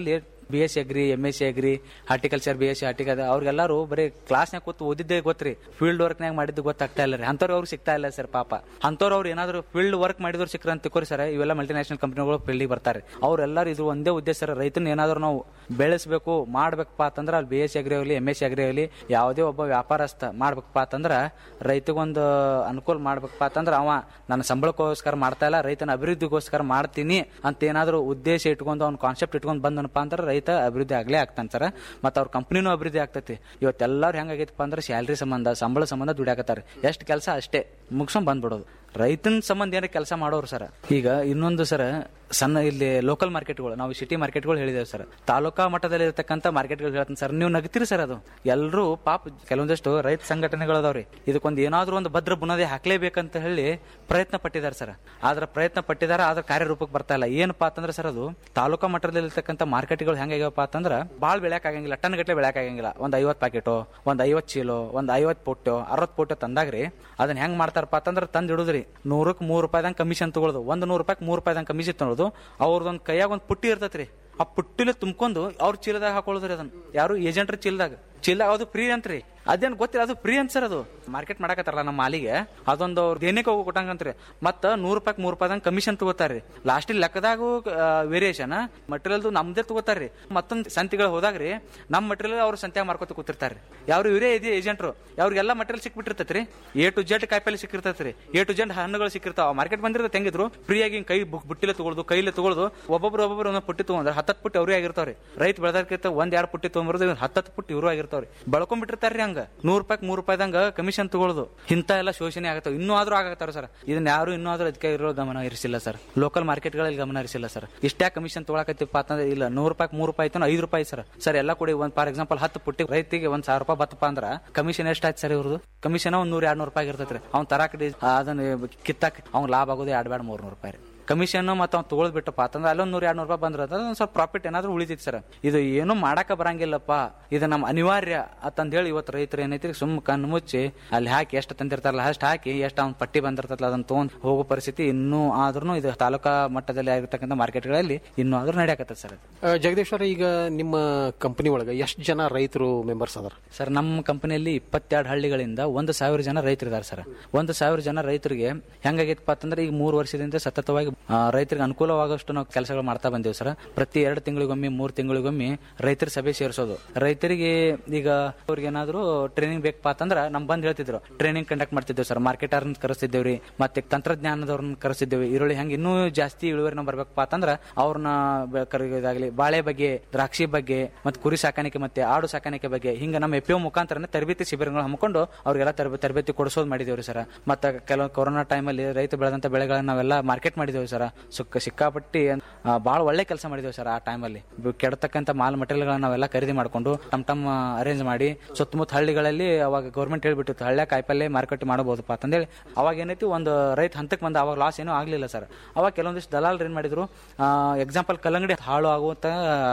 B S C agri M S C agri horticulture B S C ಹಾರ್ಟಿಕಲ್ ಅವ್ರಿಗೆಲ್ಲರೂ ಬರೀ ಕ್ಲಾಸ್ನಾಗ ಕೂತು ಓದಿದ್ದೇ ಗೊತ್ತ್ರಿ ಫೀಲ್ಡ್ ವರ್ಕ್ನಾಗ ಮಾಡಿದ್ದು ಗೊತ್ತಾಗ್ತಾ ಇಲ್ಲ ರೀ ಅಂಥವ್ರು ಅವ್ರಿಗೆ ಸಿಗ್ತಾ ಇಲ್ಲ ಸರ್ ಪಾಪ ಅಂಥವ್ರು ಅವ್ರು ಏನಾದ್ರು ಫೀಲ್ಡ್ ವರ್ಕ್ ಮಾಡಿದವ್ರು ಸಿಕ್ಕ್ರ ಅಂತ ತಿಳ್ಕೊರಿ ಸರ್ ಇವೆಲ್ಲ ಮಲ್ಟಿನ್ಯಾಷನಲ್ ಕಂಪ್ನಿಗಳು ಫೀಲ್ಡಿಗೆ ಬರ್ತಾರೆ ಅವ್ರೆಲ್ಲರೂ ಇದು ಒಂದೇ ಉದ್ದೇಶ ಸರ್ ರೈತನ ಏನಾದ್ರು ನಾವು ಬೆಳೆಸಬೇಕು ಮಾಡ್ಬೇಕಪ್ಪ ಅಂತಂದ್ರೆ ಅಲ್ಲಿ ಬಿ ಎಸ್ ಸಿ ಅಗ್ರಿ ಆಗಲಿ ಎಂ ಎಸ್ ಸಿ ಅಗ್ರಿ ಆಗಲಿ ಯಾವುದೇ ಒಬ್ಬ ವ್ಯಾಪಾರಸ್ಥ ಮಾಡ್ಬೇಕಪ್ಪ ಅಂತಂದ್ರೆ ರೈತಗೊಂದು ಅನುಕೂಲ ಮಾಡ್ಬೇಕಪ್ಪ ಅಂತಂದ್ರೆ ಅವ ನನ್ನ ಸಂಬಳಕ್ಕೋಸ್ಕರ ಮಾಡ್ತಾ ಇಲ್ಲ ರೈತನ ಅಭಿವೃದ್ಧಿಗೋಸ್ಕರ ಮಾಡ್ತೀನಿ ಅಂತ ಏನಾದ್ರು ಉದ್ದೇಶ ಇಟ್ಕೊಂಡು ಅವ್ನ ಕಾನ್ಸೆಪ್ಟ್ ಇಟ್ಕೊಂಡು ಬಂದನಪ್ಪ ಅಂದ್ರೆ ರೈತ ಅಭಿವೃದ್ಧಿ ಆಗ್ಲೇ ಆಗ್ತಾನೆ ಸರ್ ಮತ್ತು ಅವ್ರ ಕಂಪ್ನಿನೂ ಅಭಿವೃದ್ಧಿ ಆಗ್ತೈತಿ ಇವತ್ತೆಲ್ಲರೂ ಹೆಂಗಾಗೈತಪ್ಪ ಅಂದ್ರೆ ಸ್ಯಾಲ್ರಿ ಸಂಬಂಧ ಸಂಬಳ ಸಂಬಂಧ ದುಡಿಯಾಕತ್ತಾರೆ ಎಷ್ಟು ಕೆಲಸ ಅಷ್ಟೇ ಮುಗಿಸ್ಕೊಂಡ್ ಬಂದ್ಬಿಡೋದು ರೈತನ ಸಂಬಂಧ ಏನಾರ ಕೆಲಸ ಮಾಡೋರು ಸರ್ ಈಗ ಇನ್ನೊಂದು ಸರ್ ಸಣ್ಣ ಇಲ್ಲಿ ಲೋಕಲ್ ಮಾರ್ಕೆಟ್ಗಳು ನಾವು ಸಿಟಿ ಮಾರ್ಕೆಟ್ಗಳು ಹೇಳಿದೇವೆ ಸರ್ ತಾಲೂಕಾ ಮಟ್ಟದಲ್ಲಿ ಇರತಕ್ಕಂಥ ಮಾರ್ಕೆಟ್ಗಳು ಹೇಳ್ತೀನಿ ಸರ್ ನೀವು ನಗ್ತೀರಿ ಸರ್ ಅದು ಎಲ್ಲರೂ ಪಾಪ ಕೆಲವೊಂದಷ್ಟು ರೈತ ಸಂಘಟನೆಗಳು ಅದಾವ್ರಿ ಇದಕ್ಕೊಂದು ಏನಾದ್ರೂ ಒಂದು ಭದ್ರ ಬುನಾದಿ ಹಾಕ್ಲೇಬೇಕಂತ ಹೇಳಿ ಪ್ರಯತ್ನ ಪಟ್ಟಿದ್ದಾರೆ ಸರ್ ಆದ್ರೆ ಪ್ರಯತ್ನ ಪಟ್ಟಿದ್ದಾರೆ ಆದ್ರೆ ಕಾರ್ಯರೂಪಕ್ಕೆ ಬರ್ತಾ ಇಲ್ಲ ಏನಪ್ಪಾ ಅಂತಂದ್ರೆ ಸರ್ ಅದು ತಾಲೂಕಾ ಮಟ್ಟದಲ್ಲಿ ಇರ್ತಕ್ಕಂಥ ಮಾರ್ಕೆಟ್ಗಳು ಹೆಂಗಾಗ್ಯಾವಪ್ಪ ಅಂತಂದ್ರೆ ಭಾಳ ಬೆಳೆಯಕ್ ಆಗಂಗಿಲ್ಲ ಟನ್ ಗಟ್ಟಲೆ ಬೆಳೆಯಕ್ ಆಗಂಗಿಲ್ಲ ಒಂದ್ ಐವತ್ ಪ್ಯಾಕೆಟು ಒಂದ್ ಐವತ್ ಚೀಲೋ ಒಂದ್ ಐವತ್ ಪೊಟ್ಟು ಅರವತ್ ಪೊಟ್ಟು ತಂದಾಗ್ರಿ ಅದನ್ನ ಹೆಂಗ್ ಮಾಡ್ತಾರಪ್ಪ ಅಂತಂದ್ರೆ ತಂದ್ ಇಡುದ್ರಿ ನೂರಕ್ಕೆ ಮೂರು ರೂಪಾಯಿದಂಗ್ ಕಮಿಷನ್ ತಗೊಳ್ಳೋದು ಒಂದ್ ನೂರು ರೂಪಾಯಿ ಮೂರು ರೂಪಾಯಿದಂಗ್ ಕಮಿಷನ್ ತಗೊಳ್ಳೋದು ಅವ್ರದೊಂದ್ ಕೈಯಾಗ ಒಂದ್ ಪುಟ್ಟಿ ಇರ್ತೈತ್ರಿ ಆ ಪುಟ್ಟಿಲಿ ತುಂಬ್ಕೊಂಡು ಅವ್ರ ಚೀಲದಾಗ ಹಾಕೊಳ್ಳೋದ್ರಿ ಅದನ್ನ ಯಾರು ಏಜೆಂಟ್ರ ಚೀಲದಾಗ ಚೀಲ ಅದು ಫ್ರೀ ಅಂತ್ರಿ ಅದೇನ್ ಗೊತ್ತಿಲ್ಲ ಅದು ಫ್ರೀ ಅಂತ ಸರ್ ಅದು ಮಾರ್ಕೆಟ್ ಮಾಡಕತ್ತಾರಲ್ಲ ನಮ್ಮ ಮಾಲಿಗೆ ಅದೊಂದು ಅವ್ರ ದೇನಿಗೆ ಹೋಗಿ ಕೊಟ್ಟಂಗಂತ್ರಿ ಮತ್ತ ನೂರು ರೂಪಾಯಿ ಮೂರು ರೂಪಾಯಿದಂಗ್ ಕಮಿಷನ್ ತಗೋತಾರ್ರಿ ಲಾಸ್ಟ್ ಲೆಕ್ಕದಾಗೂ ವೇರಿಯೇಷನ್ ಮಟೀರಿಯಲ್ ನಮ್ದೇ ತಗೋತಾರ್ರಿ ಮತ್ತೊಂದ್ ಸಂತಿಗಳು ಹೋದಾಗ್ರಿ ನಮ್ ಮಟೀರಿಯಲ್ ಅವ್ರು ಸಂತ್ಯಾಗ ಮಾರ್ಕೋತ ಕೂತಿರ್ತಾರ್ರಿ ಯಾರು ಇವರೇ ಇದೆ ಏಜೆಂಟ್ರು ಅವ್ರಿಗೆಲ್ಲ ಮಟೀರಿಯಲ್ ಸಿಕ್ಬಿಟ್ಟಿರ್ತೈತ್ರಿ ಎ ಟು ಜೆಡ್ ಕಾಯಿಪಲ್ಲೆ ಸಿಕ್ಕಿರ್ತೈತ್ರಿ ಎ ಟು ಜೆಡ್ ಹಣ್ಣುಗಳು ಸಿಕ್ಕಿರ್ತಾವ ಮಾರ್ಕೆಟ್ ಬಂದಿರ್ತೈತೆ ಹೆಂಗಿದ್ರು ಫ್ರೀ ಆಗಿ ಕೈ ಬುಕ್ ಬುಟ್ಟಿಲೆ ತಗೊಳ್ದು ಕೈಲಿ ತಗೊಳ್ದು ಒಬ್ಬೊಬ್ರು ಒಬ್ಬೊಬ್ರು ಒಂದೊಂದು ಪುಟ್ಟಿ ತಗೊಂಡ್ರೆ ಹತ್ತತ್ತು ಪುಟ್ಟಿ ಅವ್ರೇ ಆಗಿರ್ತಾವ್ರಿ ರೈತ ಬೆಳೆದಕ್ಕಿಂತ ಒಂದ್ ಎರಡು ಪುಟ್ಟಿ ತೊಗೊಂಬರೋದು ಹತ್ತತ್ತು ಪುಟ್ಟಿ ಇವರು ಆಗಿರ್ತಾವ್ರಿ ಬೆಳ್ಕೊಂಡ್ಬಿಟ್ಟಿರ್ತಾರ್ರಿ ಹಂಗ ನೂರ್ ರೂಪಾಯಿ ಮೂರ್ ರೂಪಾಯಿದಂಗ ಕಮಿಷನ್ ತಗೊಳ್ಳೋದು ಇಂತ ಎಲ್ಲ ಶೋಷಣೆ ಆಗತ್ತಾವ ಇನ್ನೂ ಆದ್ರೂ ಆಗತ್ತಾರ ಸರ್ ಇದನ್ನ ಯಾರು ಇನ್ನೂ ಆದ್ರೂ ಅದಕ್ಕೆ ಇರೋ ಗಮನ ಇರಿಸಿಲ್ಲ ಸರ್ ಲೋಕಲ್ ಮಾರ್ಕೆಟ್ಗಳಲ್ಲಿ ಗಮನ ಇರಿಸಿಲ್ಲ ಸರ್ ಇಷ್ಟೇ ಕಮಿಷನ್ ತಗೊಳಕತ್ತಿಪ್ಪ ಅಂತಂದ್ರೆ ಇಲ್ಲ ನೂರ್ ರೂಪಾಯಿ ಮೂರ್ ರೂಪಾಯಿ ಐತನ ಐದು ರೂಪಾಯಿ ಸರ್ ಸರ್ ಎಲ್ಲ ಕೂಡಿ ಒಂದ್ ಫಾರ್ ಎಕ್ಸಾಂಪಲ್ ಹತ್ತು ಪುಟ್ಟಿ ರೈತಿಗೆ ಒಂದ್ ಸಾವಿರ ರೂಪಾಯಿ ಬತ್ತಪ್ಪ ಅಂದ್ರ ಕಮಿಷನ್ ಎಷ್ಟಾಯ್ತು ಸರ್ ಇವ್ರದ್ದು ಕಮಿಷನ್ ಒಂದ್ ನೂರ್ ಎರಡ್ ನೂರು ರೂಪಾಯಿ ಇರ್ತೈತ್ರಿ ಅವ್ನ್ ತರಾಕ್ ಅದನ್ನ ಕಿತ್ತಾಕ್ ಅವ್ನ್ ಲಾಭ ಆಗೋದು ಎರಡ್ ಬ್ಯಾಡ್ ಮೂರ್ ನೂರು ರೂಪಾಯಿ ರೀ ಕಮಿಷನ್ ಮತ್ತೆ ಅವ್ನು ತಗೊಳ್ ಬಿಟ್ಟಪ್ಪ ಅಂತಂದ್ರೆ ಅಲ್ಲೊಂದ್ ನೂರ ಎರಡ್ ನೂರು ರೂಪಾಯಿ ಬಂದ್ರೆ ಅದೊಂದ್ ಸ್ವಲ್ಪ ಪ್ರಾಫಿಟ್ ಏನಾದ್ರು ಉಳಿತೈತಿ ಸರ್ ಇದು ಏನು ಮಾಡಾಕ ಬರಂಗಿಲ್ಲಪ್ಪ ಇದು ನಮ್ಮ ಅನಿವಾರ್ಯ ಅಂತಂದ್ ಹೇಳಿ ಇವತ್ತು ರೈತರು ಏನೈತಿ ಸುಮ್ ಕಣ್ಣು ಮುಚ್ಚಿ ಅಲ್ಲಿ ಹಾಕಿ ಎಷ್ಟು ತಂದಿರ್ತಾರಲ್ಲ ಅಷ್ಟು ಹಾಕಿ ಎಷ್ಟು ಅವ್ನ ಪಟ್ಟಿ ಬಂದಿರ್ತಲ್ಲ ಅದನ್ನ ತಗೊಂಡ್ ಹೋಗೋ ಪರಿಸ್ಥಿತಿ ಇನ್ನೂ ಆದ್ರೂ ಇದು ತಾಲೂಕಾ ಮಟ್ಟದಲ್ಲಿ ಆಗಿರ್ತಕ್ಕಂಥ ಮಾರ್ಕೆಟ್ಗಳಲ್ಲಿ ಇನ್ನೂ ಆದ್ರೂ ನಡೆಯಕತ್ತ ಸರ್ ಅದು ಆ, ಜಗದೀಶ್ವರ ಈಗ ನಿಮ್ಮ ಕಂಪನಿ ಒಳಗೆ ಎಷ್ಟು ಜನ ರೈತರು ಮೆಂಬರ್ಸ್ ಅದಾರ ಸರ್ ನಮ್ಮ ಕಂಪನಿಯಲ್ಲಿ ಇಪ್ಪತ್ತೆರಡು ಹಳ್ಳಿಗಳಿಂದ ಒಂದು ಸಾವಿರ ಜನ ರೈತರಿದ್ದಾರೆ ಸರ್ ಒಂದು ಸಾವಿರ ಜನ ರೈತರಿಗೆ ಹೆಂಗಾಗೈತಪ್ಪ ಅಂತಂದ್ರೆ ಈಗ ಮೂರು ವರ್ಷದಿಂದ ಸತತವಾಗಿ ಆ, ರೈತರಿಗೆ ಅನುಕೂಲವಾಗಷ್ಟು ನಾವು ಕೆಲಸಗಳು ಮಾಡ್ತಾ ಬಂದೇವು ಸರ್ ಪ್ರತಿ ಎರಡು ತಿಂಗಳಿಗೊಮ್ಮೆ ಮೂರು ತಿಂಗಳಿಗೊಮ್ಮೆ ರೈತರ ಸಭೆ ಸೇರಿಸೋದು ರೈತರಿಗೆ ಈಗ ಅವ್ರಿಗೆ ಏನಾದ್ರು ಟ್ರೈನಿಂಗ್ ಬೇಕಪ್ಪ ಅಂತಂದ್ರೆ ನಮ್ ಬಂದ್ ಹೇಳ್ತಿದ್ರು ಟ್ರೈನಿಂಗ್ ಕಂಡಕ್ಟ್ ಮಾಡ್ತಿದ್ದೇವೆ ಸರ್ ಮಾರ್ಕೆಟರ್ ಕರೆಸ್ತಿದ್ದೇವ್ರಿ ಮತ್ತೆ ತಂತ್ರಜ್ಞಾನದವ್ರನ್ನ ಕರೆಸಿದ್ದೇವೆ ಈರುಳ್ಳಿ ಹೆಂಗೆ ಇನ್ನೂ ಜಾಸ್ತಿ ಇಳುವರಿನ ಬರ್ಬೇಕಪ್ಪ ಅಂತಂದ್ರೆ ಅವ್ರನ್ನ ಬೆ- ಕರೆಯೋದಾಗ್ಲಿ ಬಾಳೆ ಬಗ್ಗೆ ದ್ರಾಕ್ಷಿ ಬಗ್ಗೆ ಮತ್ತೆ ಕುರಿ ಸಾಕಾಣಿಕೆ ಮತ್ತೆ ಆಡು ಸಾಕಾಣಿಕೆ ಬಗ್ಗೆ ಹಿಂಗ ನಮ್ಮ ಎಫ್ ಮುಖಾಂತರ ತರಬೇತಿ ಶಿಬಿರಗಳು ಹಮ್ಮಿಕೊಂಡು ಅವ್ರಿಗೆಲ್ಲ ತರಬೇ- ತರಬೇತಿ ಕೊಡಿಸೋದು ಮಾಡಿದೇವ್ರಿ ಸರ್ ಮತ್ತೆ ಕೆಲವು ಕೊರೋನಾ ಟೈಮಲ್ಲಿ ರೈತ ಬೆಳೆದಂತ ಬೆಳೆಗಳನ್ನ ನಾವೆಲ್ಲ ಮಾರ್ಕೆಟ್ ಮಾಡಿದೇವೆ ಸರ್ ಸುಕ್ಕ ಸಿಕ್ಕಾಪಟ್ಟಿ ಆ, ಬಹಳ ಒಳ್ಳೆ ಕೆಲಸ ಮಾಡಿದೇವೆ ಸರ್ ಆ ಟೈಮಲ್ಲಿ ಕೆಡತಕ್ಕಂತ ಮಾಲ್ ಮಟೀರಿಯಲ್ಗಳನ್ನ ನಾವೆಲ್ಲ ಖರೀದಿ ಮಾಡ್ಕೊಂಡು ಟಮ್ ಟಮ್ ಅರೇಂಜ್ ಮಾಡಿ ಸುತ್ತಮುತ್ತ ಹಳ್ಳಿಗಳಲ್ಲಿ ಅವಾಗ ಗೌರ್ಮೆಂಟ್ ಹೇಳ್ಬಿಟ್ಟಿತ್ತು ಹಳ್ಳ್ಯ ಕಾಯಿಪಲ್ಲೆ ಮಾರುಕಟ್ಟೆ ಮಾಡಬಹುದಪ್ಪ ಅಂತಂದೇಳಿ ಅವಾಗ ಏನೈತಿ ಒಂದು ರೈತ ಹಂತಕ್ಕೆ ಬಂದ ಅವಾಗ ಲಾಸ್ ಏನೂ ಆಗ್ಲಿಲ್ಲ ಸರ್ ಅವಾಗ ಕೆಲವೊಂದಿಷ್ಟು ದಲಾಲರು ಏನ್ ಮಾಡಿದ್ರು ಎಕ್ಸಾಂಪಲ್ ಕಲ್ಲಂಗಡಿ ಹಾಳು ಆಗುವಂತ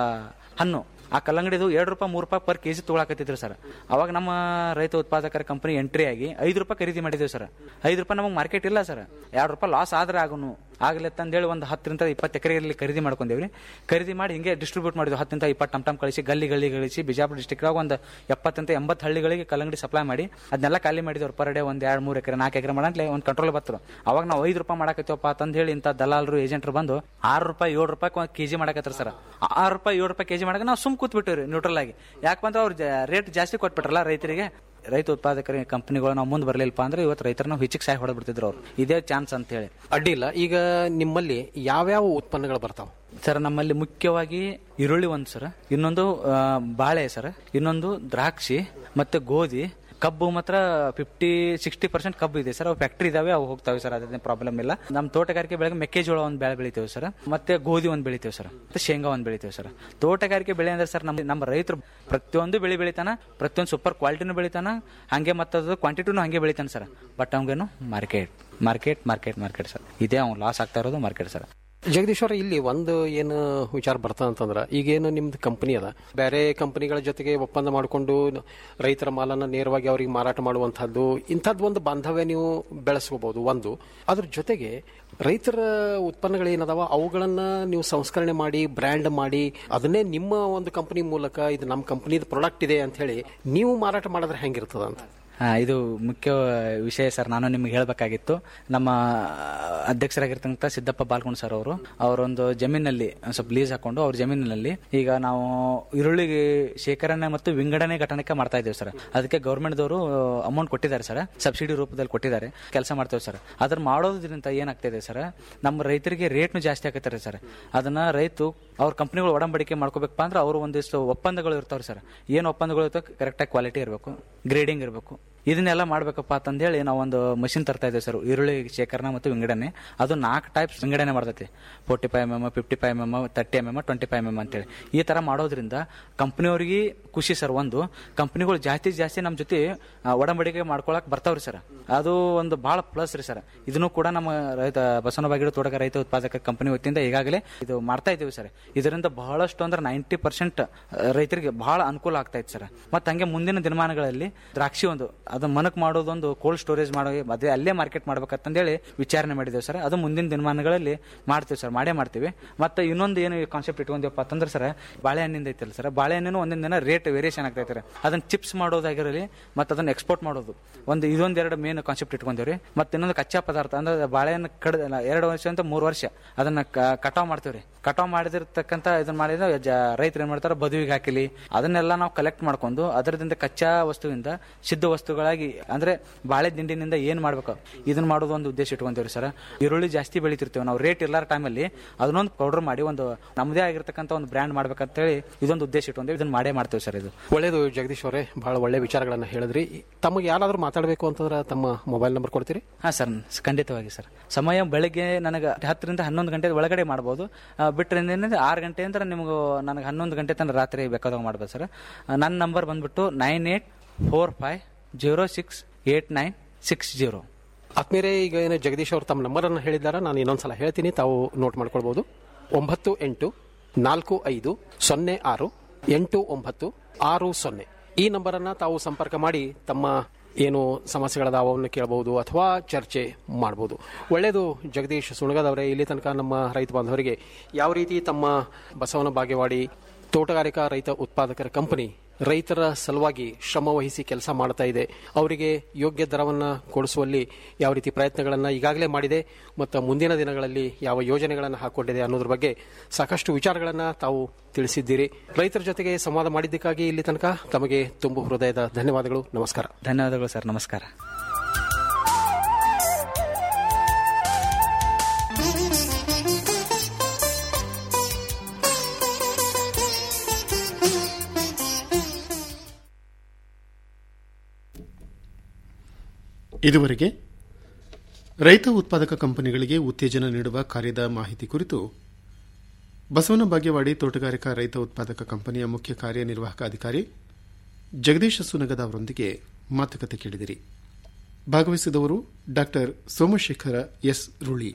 ಹಣ್ಣು ಆ ಕಲ್ಲಂಗಡಿದು ಎರಡು ರೂಪಾಯಿ ಮೂರು ರೂಪಾಯಿ ಪರ್ ಕೆಜಿ ತಗೊಳಕತ್ತಿದ್ರು ಸರ್ ಅವಾಗ ನಮ್ಮ ರೈತ ಉತ್ಪಾದಕರ ಕಂಪನಿ ಎಂಟ್ರಿ ಆಗಿ ಐದು ರೂಪಾಯಿ ಖರೀದಿ ಮಾಡಿದ್ದೇವೆ ಸರ್ ಐದು ರೂಪಾಯಿ ನಮಗೆ ಮಾರ್ಕೆಟ್ ಇಲ್ಲ ಸರ್ ಎರಡು ರೂಪಾಯಿ ಲಾಸ್ ಆದ್ರೆ ಆಗುನು ಆಗ್ಲಿ ಅಂತಂದೇಳಿ ಒಂದು ಹತ್ತರಿಂದ ಇಪ್ಪತ್ತು ಎಕರೆಯಲ್ಲಿ ಖರೀದಿ ಮಾಡ್ಕೊಂಡೇವ್ರಿ ಖರೀದಿ ಮಾಡಿ ಹಿಂಗೆ ಡಿಸ್ಟ್ರಿಬ್ಯೂಟ್ ಮಾಡಿದ್ವಿ ಹತ್ತರಿಂದ ಇಪ್ಪತ್ತು ಟಮ್ ಟಮ್ ಕಳಿಸಿ ಗಲ್ಲಿ ಗಲ್ಲಿ ಗಳಿಸಿ ಬಿಜಾಪುರ ಡಿಸ್ಟಿಕ್ ಒಂದು ಎಪ್ಪತ್ತಂತ ಎಂಬತ್ತು ಹಳ್ಳಿಗಳಿಗೆ ಕಲ್ಲಂಗಡಿ ಸಪ್ಲೈ ಮಾಡಿ ಅದನ್ನೆಲ್ಲ ಖಾಲಿ ಮಾಡಿದವ್ರು ಪರ್ ಡೇ ಒಂದು ಎರಡು ಮೂರು ಎಕರೆ ನಾಲ್ಕು ಎಕರೆ ಮಾಡಂತಲೇ ಒಂದು ಕಂಟ್ರೋಲ್ ಬರ್ತರು ಅವಾಗ ನಾವು ಐದು ರೂಪಾಯಿ ಮಾಡಕತ್ತೀವಪ್ಪ ಅಂತಂದ್ ಹೇಳಿ ಇಂಥ ದಲಾಲರು ಏಜೆಂಟ್ರು ಬಂದು ಆರು ರೂಪಾಯಿ ಏಳು ರೂಪಾಯಿ ಒಂದು ಕೆಜಿ ಮಾಡಕತ್ತಾರ ಸರ್ ಆರು ರೂಪಾಯಿ ಏಳು ರೂಪಾಯಿ ಕೆಜಿ ಮಾಡಕ ನಾವು ಸುಮ್ ಕೂತ್ ಬಿಟ್ಟಿವ್ರಿ ನ್ಯೂಟ್ರಲ್ ಆಗಿ ಯಾಕಂದ್ರೆ ಅವ್ರು ರೇಟ್ ಜಾಸ್ತಿ ಕೊಟ್ಬಿಟ್ರಲ್ಲ ರೈತರಿಗೆ ರೈತ ಉತ್ಪಾದಕರ ಕಂಪನಿಗಳು ನಾವು ಮುಂದೆ ಬರಲಿಲ್ಲಪ್ಪ ಅಂದ್ರೆ ಇವತ್ತು ರೈತರನ್ನ ಹಿಚ್ಚಿಗೆ ಸಾಯಿ ಹೊಡೆದ್ಬಿಡ್ತಿದ್ರು ಅವ್ರು ಇದೇ ಚಾನ್ಸ್ ಅಂತ ಹೇಳಿ ಅಡ್ಡಿಲ್ಲ ಈಗ ನಿಮ್ಮಲ್ಲಿ ಯಾವ್ಯಾವ ಉತ್ಪನ್ನಗಳು ಬರ್ತಾವ ಸರ್ ನಮ್ಮಲ್ಲಿ ಮುಖ್ಯವಾಗಿ ಈರುಳ್ಳಿ ಒಂದು ಸರ್ ಇನ್ನೊಂದು ಆ, ಬಾಳೆ ಸರ್ ಇನ್ನೊಂದು ದ್ರಾಕ್ಷಿ ಮತ್ತೆ ಗೋಧಿ ಕಬ್ಬು ಮಾತ್ರ ಫಿಫ್ಟಿ ಸಿಕ್ಸ್ಟಿ ಪರ್ಸೆಂಟ್ ಕಬ್ಬು ಇದೆ ಸರ್ ಅವು ಫ್ಯಾಕ್ಟ್ರಿ ಇದಾವೆ ಅವು ಹೋಗ್ತಾವೆ ಸರ್ ಅದೇನು ಪ್ರಾಬ್ಲಮ್ ಇಲ್ಲ ನಮ್ಮ ತೋಟಗಾರಿಕೆ ಬೆಳೆಗೆ ಮೆಕ್ಕೆಜೋಳ ಒಂದು ಬೆಳೆ ಬೆಳಿತೇವೆ ಸರ್ ಮತ್ತೆ ಗೋಧಿ ಒಂದು ಬೆಳಿತೇವೆ ಸರ್ ಮತ್ತೆ ಶೇಂಗಾ ಒಂದು ಬೆಳಿತೇವೆ ಸರ್ ತೋಟಗಾರಿಕೆ ಬೆಳೆ ಅಂದ್ರೆ ಸರ್ ನಮ್ಮ ನಮ್ಮ ರೈತರು ಪ್ರತಿಯೊಂದು ಬೆಳೆ ಬೆಳಿತಾನ ಪ್ರತಿಯೊಂದು ಸೂಪರ್ ಕ್ವಾಲಿಟಿನೂ ಬೆಳಿತಾನ ಹಂಗೆ ಮತ್ತದು ಕ್ವಾಂಟಿಟಿನೂ ಹಂಗೆ ಬೆಳಿತಾನೆ ಸರ್ ಬಟ್ ಅವ್ಗೇನು market market market market sir ಇದೇ ಅವ್ನು ಲಾಸ್ ಆಗ್ತಾ ಇರೋದು ಮಾರ್ಕೆಟ್ ಸರ್ ಜಗದೀಶ್ವರ ಇಲ್ಲಿ ಒಂದು ಏನು ವಿಚಾರ ಬರ್ತದ ಅಂತಂದ್ರ ಈಗೇನು ನಿಮ್ದು ಕಂಪನಿ ಅದ ಬೇರೆ ಕಂಪನಿಗಳ ಜೊತೆಗೆ ಒಪ್ಪಂದ ಮಾಡಿಕೊಂಡು ರೈತರ ಮಾಲನ್ನ ನೇರವಾಗಿ ಅವರಿಗೆ ಮಾರಾಟ ಮಾಡುವಂತಹದ್ದು ಇಂಥದ್ದು ಒಂದು ಬಾಂಧವ್ಯ ನೀವು ಬೆಳೆಸ್ಕೋಬಹುದು ಒಂದು ಅದ್ರ ಜೊತೆಗೆ ರೈತರ ಉತ್ಪನ್ನಗಳೇನದಾವ ಅವುಗಳನ್ನ ನೀವು ಸಂಸ್ಕರಣೆ ಮಾಡಿ ಬ್ರ್ಯಾಂಡ್ ಮಾಡಿ ಅದನ್ನೇ ನಿಮ್ಮ ಒಂದು ಕಂಪನಿ ಮೂಲಕ ಇದು ನಮ್ಮ ಕಂಪನಿದ ಪ್ರಾಡಕ್ಟ್ ಇದೆ ಅಂತ ಹೇಳಿ ನೀವು ಮಾರಾಟ ಮಾಡಿದ್ರೆ ಹೆಂಗಿರ್ತದ ಅಂತ ಹಾ ಇದು ಮುಖ್ಯ ವಿಷಯ ಸರ್ ನಾನು ನಿಮ್ಗೆ ಹೇಳಬೇಕಾಗಿತ್ತು ನಮ್ಮ ಅಧ್ಯಕ್ಷರಾಗಿರ್ತಕ್ಕಂಥ ಸಿದ್ದಪ್ಪ ಬಾಲ್ಕೊಂಡ್ ಸರ್ ಅವರು ಅವರೊಂದು ಜಮೀನಲ್ಲಿ ಒಂದ್ ಸ್ವಲ್ಪ ಲೀಸ್ ಹಾಕೊಂಡು ಅವ್ರ ಜಮೀನಿನಲ್ಲಿ ಈಗ ನಾವು ಈರುಳ್ಳಿ ಶೇಖರಣೆ ಮತ್ತು ವಿಂಗಡಣೆ ಘಟನೆಗೆ ಮಾಡ್ತಾ ಇದ್ದೇವೆ ಸರ್ ಅದಕ್ಕೆ ಗೌರ್ಮೆಂಟ್ದವರು ಅಮೌಂಟ್ ಕೊಟ್ಟಿದ್ದಾರೆ ಸರ್ ಸಬ್ಸಿಡಿ ರೂಪದಲ್ಲಿ ಕೊಟ್ಟಿದ್ದಾರೆ ಕೆಲಸ ಮಾಡ್ತೇವೆ ಸರ್ ಅದ್ರ ಮಾಡೋದ್ರಿಂದ ಏನಾಗ್ತಿದೆ ಸರ್ ನಮ್ಮ ರೈತರಿಗೆ ರೇಟ್ನು ಜಾಸ್ತಿ ಆಗತ್ತಾರೆ ಸರ್ ಅದನ್ನ ರೈತು ಅವ್ರ ಕಂಪ್ನಿಗಳು ಒಡಂಬಡಿಕೆ ಮಾಡ್ಕೋಬೇಕಪ್ಪ ಅಂದ್ರೆ ಅವರು ಒಂದಿಷ್ಟು ಒಪ್ಪಂದಗಳು ಇರ್ತಾವ್ರಿ ಸರ್ ಏನು ಒಪ್ಪಂದಗಳು ಇರ್ತಾವೆ ಕರೆಕ್ಟಾಗಿ ಕ್ವಾಲಿಟಿ ಇರಬೇಕು ಗ್ರೇಡಿಂಗ್ ಇರಬೇಕು ಇದನ್ನೆಲ್ಲ ಮಾಡ್ಬೇಕಪ್ಪ ಅಂತಂದೇಳಿ ನಾವು ಒಂದು ಮಷಿನ್ ತರ್ತಾ ಇದ್ದೇವೆ ಸರ್ ಈರುಳ್ಳಿ ಶೇಖರಣೆ ಮತ್ತು ವಿಂಗಡಣೆ ಅದು ನಾಲ್ಕು ಟೈಪ್ಸ್ ವಿಂಗಡಣೆ ಮಾಡ್ತೈತಿ forty five M M fifty five M M thirty M M twenty five M M ಅಂತೇಳಿ ಈ ತರ ಮಾಡೋದ್ರಿಂದ ಕಂಪ್ನಿಯವ್ರಿಗೆ ಖುಷಿ ಸರ್ ಒಂದು ಕಂಪ್ನಿಗಳು ಜಾಸ್ತಿ ಜಾಸ್ತಿ ನಮ್ಮ ಜೊತೆ ಆ, ಒಡಂಬಡಿಕೆ ಮಾಡ್ಕೊಳಕ್ ಬರ್ತಾವ್ರಿ ಸರ್ ಅದು ಒಂದು ಬಹಳ ಪ್ಲಸ್ ರೀ ಸರ್ ಇದನ್ನು ಕೂಡ ನಮ್ಮ ರೈತ ಬಸವನ ಬಾಗಿಲು ತೋಟಗಾರ ರೈತ ಉತ್ಪಾದಕ ಕಂಪನಿ ವತಿಯಿಂದ ಈಗಾಗಲೇ ಇದು ಮಾಡ್ತಾ ಇದ್ದೀವಿ ಸರ್ ಇದರಿಂದ ಬಹಳಷ್ಟು ಅಂದ್ರೆ ನೈಂಟಿ ಪರ್ಸೆಂಟ್ ರೈತರಿಗೆ ಬಹಳ ಅನುಕೂಲ ಆಗ್ತಾ ಇತ್ತು ಸರ್ ಮತ್ತೆ ಹಂಗೆ ಮುಂದಿನ ದಿನಮಾನಗಳಲ್ಲಿ ದ್ರಾಕ್ಷಿ ಒಂದು ಅದು ಮನಕ್ ಮಾಡೋದೊಂದು ಕೋಲ್ಡ್ ಸ್ಟೋರೇಜ್ ಮಾಡೋ ಅದೇ ಅಲ್ಲೇ ಮಾರ್ಕೆಟ್ ಮಾಡ್ಬೇಕಂತಂದೇಳಿ ವಿಚಾರಣೆ ಮಾಡಿದ್ದೇವೆ ಸರ್ ಅದು ಮುಂದಿನ ದಿನಮಾನಗಳಲ್ಲಿ ಮಾಡ್ತೀವಿ ಸರ್ ಮಾಡೇ ಮಾಡ್ತೀವಿ ಮತ್ತೆ ಇನ್ನೊಂದು ಏನು ಕಾನ್ಸೆಪ್ಟ್ ಇಟ್ಕೊಂತೀವಪ್ಪ ಅಂತಂದ್ರೆ ಸರ್ ಬಾಳೆಹಣ್ಣಿಂದ ಐತಲ್ಲ ಸರ್ ಬಾಳೆಹಣ್ಣಿನ ಒಂದಿನ ದಿನ ರೇಟ್ ವೇರಿಯೇಷನ್ ಆಗ್ತಾ ಇರ್ತಾರೆ ಅದನ್ನ ಚಿಪ್ಸ್ ಮಾಡೋದಾಗಿರಲಿ ಮತ್ತೆ ಅದನ್ನ ಎಕ್ಸ್ಪೋರ್ಟ್ ಮಾಡೋದು ಒಂದು ಇದೊಂದೆರಡು ಮೇನ್ ಕಾನ್ಸೆಪ್ಟ್ ಇಟ್ಕೊಂತೀವ್ರಿ ಮತ್ತೆ ಇನ್ನೊಂದು ಕಚ್ಚಾ ಪದಾರ್ಥ ಅಂದ್ರೆ ಬಾಳೆಹಣ್ಣು ಕಡ್ ಎರಡು ವರ್ಷ ಅಂತ ಮೂರು ವರ್ಷ ಅದನ್ನ ಕ- ಕಟಾವ್ ಮಾಡ್ತೀವ್ರಿ ಕಟಾವ್ ಮಾಡಿದಿರ್ತಕ್ಕಂಥ ಇದನ್ನ ಮಾಡಿದ್ರೆ ಜ- ರೈತರು ಏನ್ ಮಾಡ್ತಾರೆ ಬದುವಿಗೆ ಹಾಕಿಲಿ ಅದನ್ನೆಲ್ಲ ನಾವು ಕಲೆಕ್ಟ್ ಮಾಡ್ಕೊಂಡು ಅದರದಿಂದ ಕಚ್ಚಾ ವಸ್ತುವಿಂದ ಸಿದ್ಧ ವಸ್ತುಗಳಾಗಿ ಅಂದ್ರೆ ಬಾಳೆ ದಿಂಡಿನಿಂದ ಏನ್ ಮಾಡ್ಬೇಕು ಇದನ್ನ ಮಾಡೋದು ಒಂದು ಉದ್ದೇಶ ಇಟ್ಕೊಂತೀವ್ರಿ ಸರ್ ಈರುಳ್ಳಿ ಜಾಸ್ತಿ ಬೆಳಿತಿರ್ತೀವಿ ನಾವು ರೇಟ್ ಇಲ್ಲಾರ ಟೈಮಲ್ಲಿ ಅದನ್ನೊಂದು ಪೌಡರ್ ಮಾಡಿ ಒಂದು ನಮ್ಮದೇ ಆಗಿರ್ತಕ್ಕಂಥ ಒಂದು ಬ್ರ್ಯಾಂಡ್ ಮಾಡ್ಬೇಕಂತ ಹೇಳಿ ಇದೊಂದು ಉದ್ದೇಶ ಇಟ್ಕೊಂತೀವಿ ಇದನ್ನ ಮಾಡೇ ಮಾಡ್ತೀವಿ ಸರ್ ಇದು ಒಳ್ಳೇದು ಜಗದೀಶ್ ಅವರೇ ಬಹಳ ಒಳ್ಳೆ ವಿಚಾರಗಳನ್ನ ಹೇಳಿದ್ರಿ ತಮಗೆ ಯಾರಾದ್ರೂ ಮಾತಾಡಬೇಕು ಅಂತಂದ್ರೆ ತಮ್ಮ ಮೊಬೈಲ್ ನಂಬರ್ ಕೊಡ್ತೀರಿ ಹಾ ಸರ್ ಖಂಡಿತವಾಗಿ ಸರ್ ಸಮಯ ಬೆಳಗ್ಗೆ ನನಗೆ ಹತ್ತರಿಂದ ಹನ್ನೊಂದು ಗಂಟೆ ಒಳಗಡೆ ಮಾಡ್ಬೋದು ಆ, ಬಿಟ್ರೆ ಏನಿದೆ ಆರು ಗಂಟೆ ಅಂದ್ರೆ ನಿಮ್ಗೆ ನನಗೆ ಹನ್ನೊಂದು ಗಂಟೆ ತನಕ ರಾತ್ರಿ ಬೇಕಾದಾಗ ಮಾಡ್ಬೋದು ಸರ್ ಆ, ನನ್ನ ನಂಬರ್ ಬಂದ್ಬಿಟ್ಟು nine eight four five zero six eight nine six zero ಆತ್ಮೀಯರೇ ಈಗ ಏನು ಜಗದೀಶ್ ಅವರು ತಮ್ಮ ನಂಬರ್ ಅನ್ನು ಹೇಳಿದ್ದಾರೆ ನಾನು ಇನ್ನೊಂದ್ಸಲ ಹೇಳ್ತೀನಿ ತಾವು ನೋಟ್ ಮಾಡ್ಕೊಳ್ಬಹುದು ಒಂಬತ್ತು ಎಂಟು ನಾಲ್ಕು ಐದು ಸೊನ್ನೆ ಆರು ಎಂಟು ಒಂಬತ್ತು ಆರು ಸೊನ್ನೆ ಈ ನಂಬರನ್ನ ತಾವು ಸಂಪರ್ಕ ಮಾಡಿ ತಮ್ಮ ಏನು ಸಮಸ್ಯೆಗಳದಾವ ಅವನ್ನು ಕೇಳಬಹುದು ಅಥವಾ ಚರ್ಚೆ ಮಾಡಬಹುದು ಒಳ್ಳೆಯದು ಜಗದೀಶ್ ಸುಣಗದವರೇ ಇಲ್ಲಿ ತನಕ ನಮ್ಮ ರೈತ ಬಾಂಧವರಿಗೆ ಯಾವ ರೀತಿ ತಮ್ಮ ಬಸವನ ಬಾಗೇವಾಡಿ ತೋಟಗಾರಿಕಾ ರೈತ ಉತ್ಪಾದಕರ ಕಂಪನಿ ರೈತರ ಸಲುವಾಗಿ ಶ್ರಮ ವಹಿಸಿ ಕೆಲಸ ಮಾಡ್ತಾ ಇದೆ ಅವರಿಗೆ ಯೋಗ್ಯ ದರವನ್ನ ಕೊಡಿಸುವಲ್ಲಿ ಯಾವ ರೀತಿ ಪ್ರಯತ್ನಗಳನ್ನ ಈಗಾಗಲೇ ಮಾಡಿದೆ ಮತ್ತು ಮುಂದಿನ ದಿನಗಳಲ್ಲಿ ಯಾವ ಯೋಜನೆಗಳನ್ನು ಹಾಕೊಂಡಿದೆ ಅನ್ನೋದ್ರ ಬಗ್ಗೆ ಸಾಕಷ್ಟು ವಿಚಾರಗಳನ್ನ ತಾವು ತಿಳಿಸಿದ್ದೀರಿ ರೈತರ ಜೊತೆಗೆ ಸಂವಾದ ಮಾಡಿದ್ದಕ್ಕಾಗಿ ಇಲ್ಲಿ ತನಕ ತಮಗೆ ತುಂಬು ಹೃದಯದ ಧನ್ಯವಾದಗಳು ನಮಸ್ಕಾರ ಧನ್ಯವಾದಗಳು ಸರ್ ನಮಸ್ಕಾರ ಇದುವರೆಗೆ ರೈತ ಉತ್ಪಾದಕ ಕಂಪನಿಗಳಿಗೆ ಉತ್ತೇಜನ ನೀಡುವ ಕಾರ್ಯದ ಮಾಹಿತಿ ಕುರಿತು ಬಸವನ ಬಾಗೇವಾಡಿ ತೋಟಗಾರಿಕಾ ರೈತ ಉತ್ಪಾದಕ ಕಂಪನಿಯ ಮುಖ್ಯ ಕಾರ್ಯನಿರ್ವಾಹಕ ಅಧಿಕಾರಿ ಜಗದೀಶ ಸುನಗದ ಅವರೊಂದಿಗೆ ಮಾತುಕತೆ ಕೇಳಿದಿರಿ ಭಾಗವಹಿಸಿದವರು ಡಾ ಸೋಮಶೇಖರ ಎಸ್ ರುಳಿ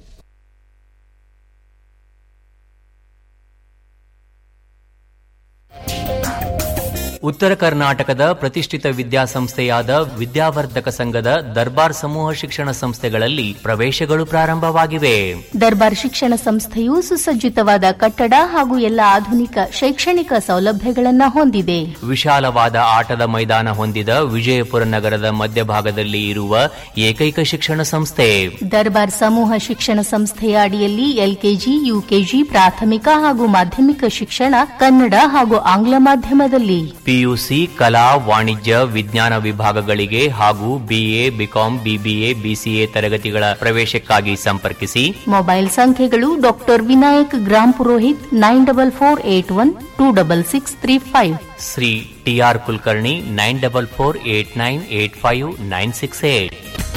ಉತ್ತರ ಕರ್ನಾಟಕದ ಪ್ರತಿಷ್ಠಿತ ವಿದ್ಯಾಸಂಸ್ಥೆಯಾದ ವಿದ್ಯಾವರ್ಧಕ ಸಂಘದ ದರ್ಬಾರ್ ಸಮೂಹ ಶಿಕ್ಷಣ ಸಂಸ್ಥೆಗಳಲ್ಲಿ ಪ್ರವೇಶಗಳು ಪ್ರಾರಂಭವಾಗಿವೆ ದರ್ಬಾರ್ ಶಿಕ್ಷಣ ಸಂಸ್ಥೆಯು ಸುಸಜ್ಜಿತವಾದ ಕಟ್ಟಡ ಹಾಗೂ ಎಲ್ಲ ಆಧುನಿಕ ಶೈಕ್ಷಣಿಕ ಸೌಲಭ್ಯಗಳನ್ನು ಹೊಂದಿದೆ ವಿಶಾಲವಾದ ಆಟದ ಮೈದಾನ ಹೊಂದಿದ ವಿಜಯಪುರ ನಗರದ ಮಧ್ಯಭಾಗದಲ್ಲಿ ಇರುವ ಏಕೈಕ ಶಿಕ್ಷಣ ಸಂಸ್ಥೆ ದರ್ಬಾರ್ ಸಮೂಹ ಶಿಕ್ಷಣ ಸಂಸ್ಥೆಯ ಅಡಿಯಲ್ಲಿ ಎಲ್ಕೆಜಿ ಯುಕೆಜಿ ಪ್ರಾಥಮಿಕ ಹಾಗೂ ಮಾಧ್ಯಮಿಕ ಶಿಕ್ಷಣ ಕನ್ನಡ ಹಾಗೂ ಆಂಗ್ಲ ಮಾಧ್ಯಮದಲ್ಲಿ ಪಿಯುಸಿ ಕಲಾ ವಾಣಿಜ್ಯ ವಿಜ್ಞಾನ ವಿಭಾಗಗಳಿಗೆ ಹಾಗೂ ಬಿಎ ಬಿಕಾಂ ಬಿಬಿಎ ಬಿಸಿಎ ತರಗತಿಗಳ ಪ್ರವೇಶಕ್ಕಾಗಿ ಸಂಪರ್ಕಿಸಿ ಮೊಬೈಲ್ ಸಂಖ್ಯೆಗಳು doctor Vinayak Grampurohit nine double four eight one two double six three five Shri T R Kulkarni nine double four eight nine eight five nine six eight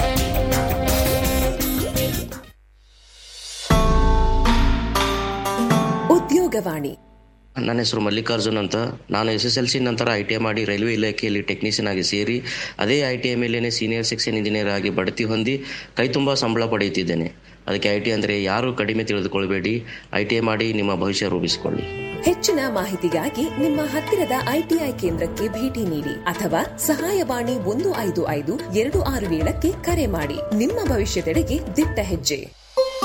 Udyogavani ನನ್ನ ಹೆಸರು ಮಲ್ಲಿಕಾರ್ಜುನ್ ಅಂತ ನಾನು ಎಸ್ ಎಸ್ ಎಲ್ ಸಿ ನಂತರ ಐ ಟಿ ಐ ಮಾಡಿ ರೈಲ್ವೆ ಇಲಾಖೆಯಲ್ಲಿ ಟೆಕ್ನಿಷಿಯನ್ ಆಗಿ ಸೇರಿ ಅದೇ ಐ ಟಿ ಐ ಮೇಲೇನೆ ಸೀನಿಯರ್ ಸೆಕ್ಷನ್ ಇಂಜಿನಿಯರ್ ಆಗಿ ಬಡ್ತಿ ಹೊಂದಿ ಕೈ ತುಂಬ ಸಂಬಳ ಪಡೆಯುತ್ತಿದ್ದೇನೆ ಅದಕ್ಕೆ ಐ ಟಿ ಅಂದರೆ ಯಾರು ಕಡಿಮೆ ತಿಳಿದುಕೊಳ್ಬೇಡಿ ಐ ಟಿ ಐ ಮಾಡಿ ನಿಮ್ಮ ಭವಿಷ್ಯ ರೂಪಿಸಿಕೊಳ್ಳಿ ಹೆಚ್ಚಿನ ಮಾಹಿತಿಗಾಗಿ ನಿಮ್ಮ ಹತ್ತಿರದ ಐಟಿಐ ಕೇಂದ್ರಕ್ಕೆ ಭೇಟಿ ನೀಡಿ ಅಥವಾ ಸಹಾಯವಾಣಿ ಒಂದು ಐದು ಐದು ಎರಡು ಆರು ಏಳಕ್ಕೆ ಕರೆ ಮಾಡಿ ನಿಮ್ಮ ಭವಿಷ್ಯದೆಡೆಗೆ ದಿಟ್ಟ ಹೆಜ್ಜೆ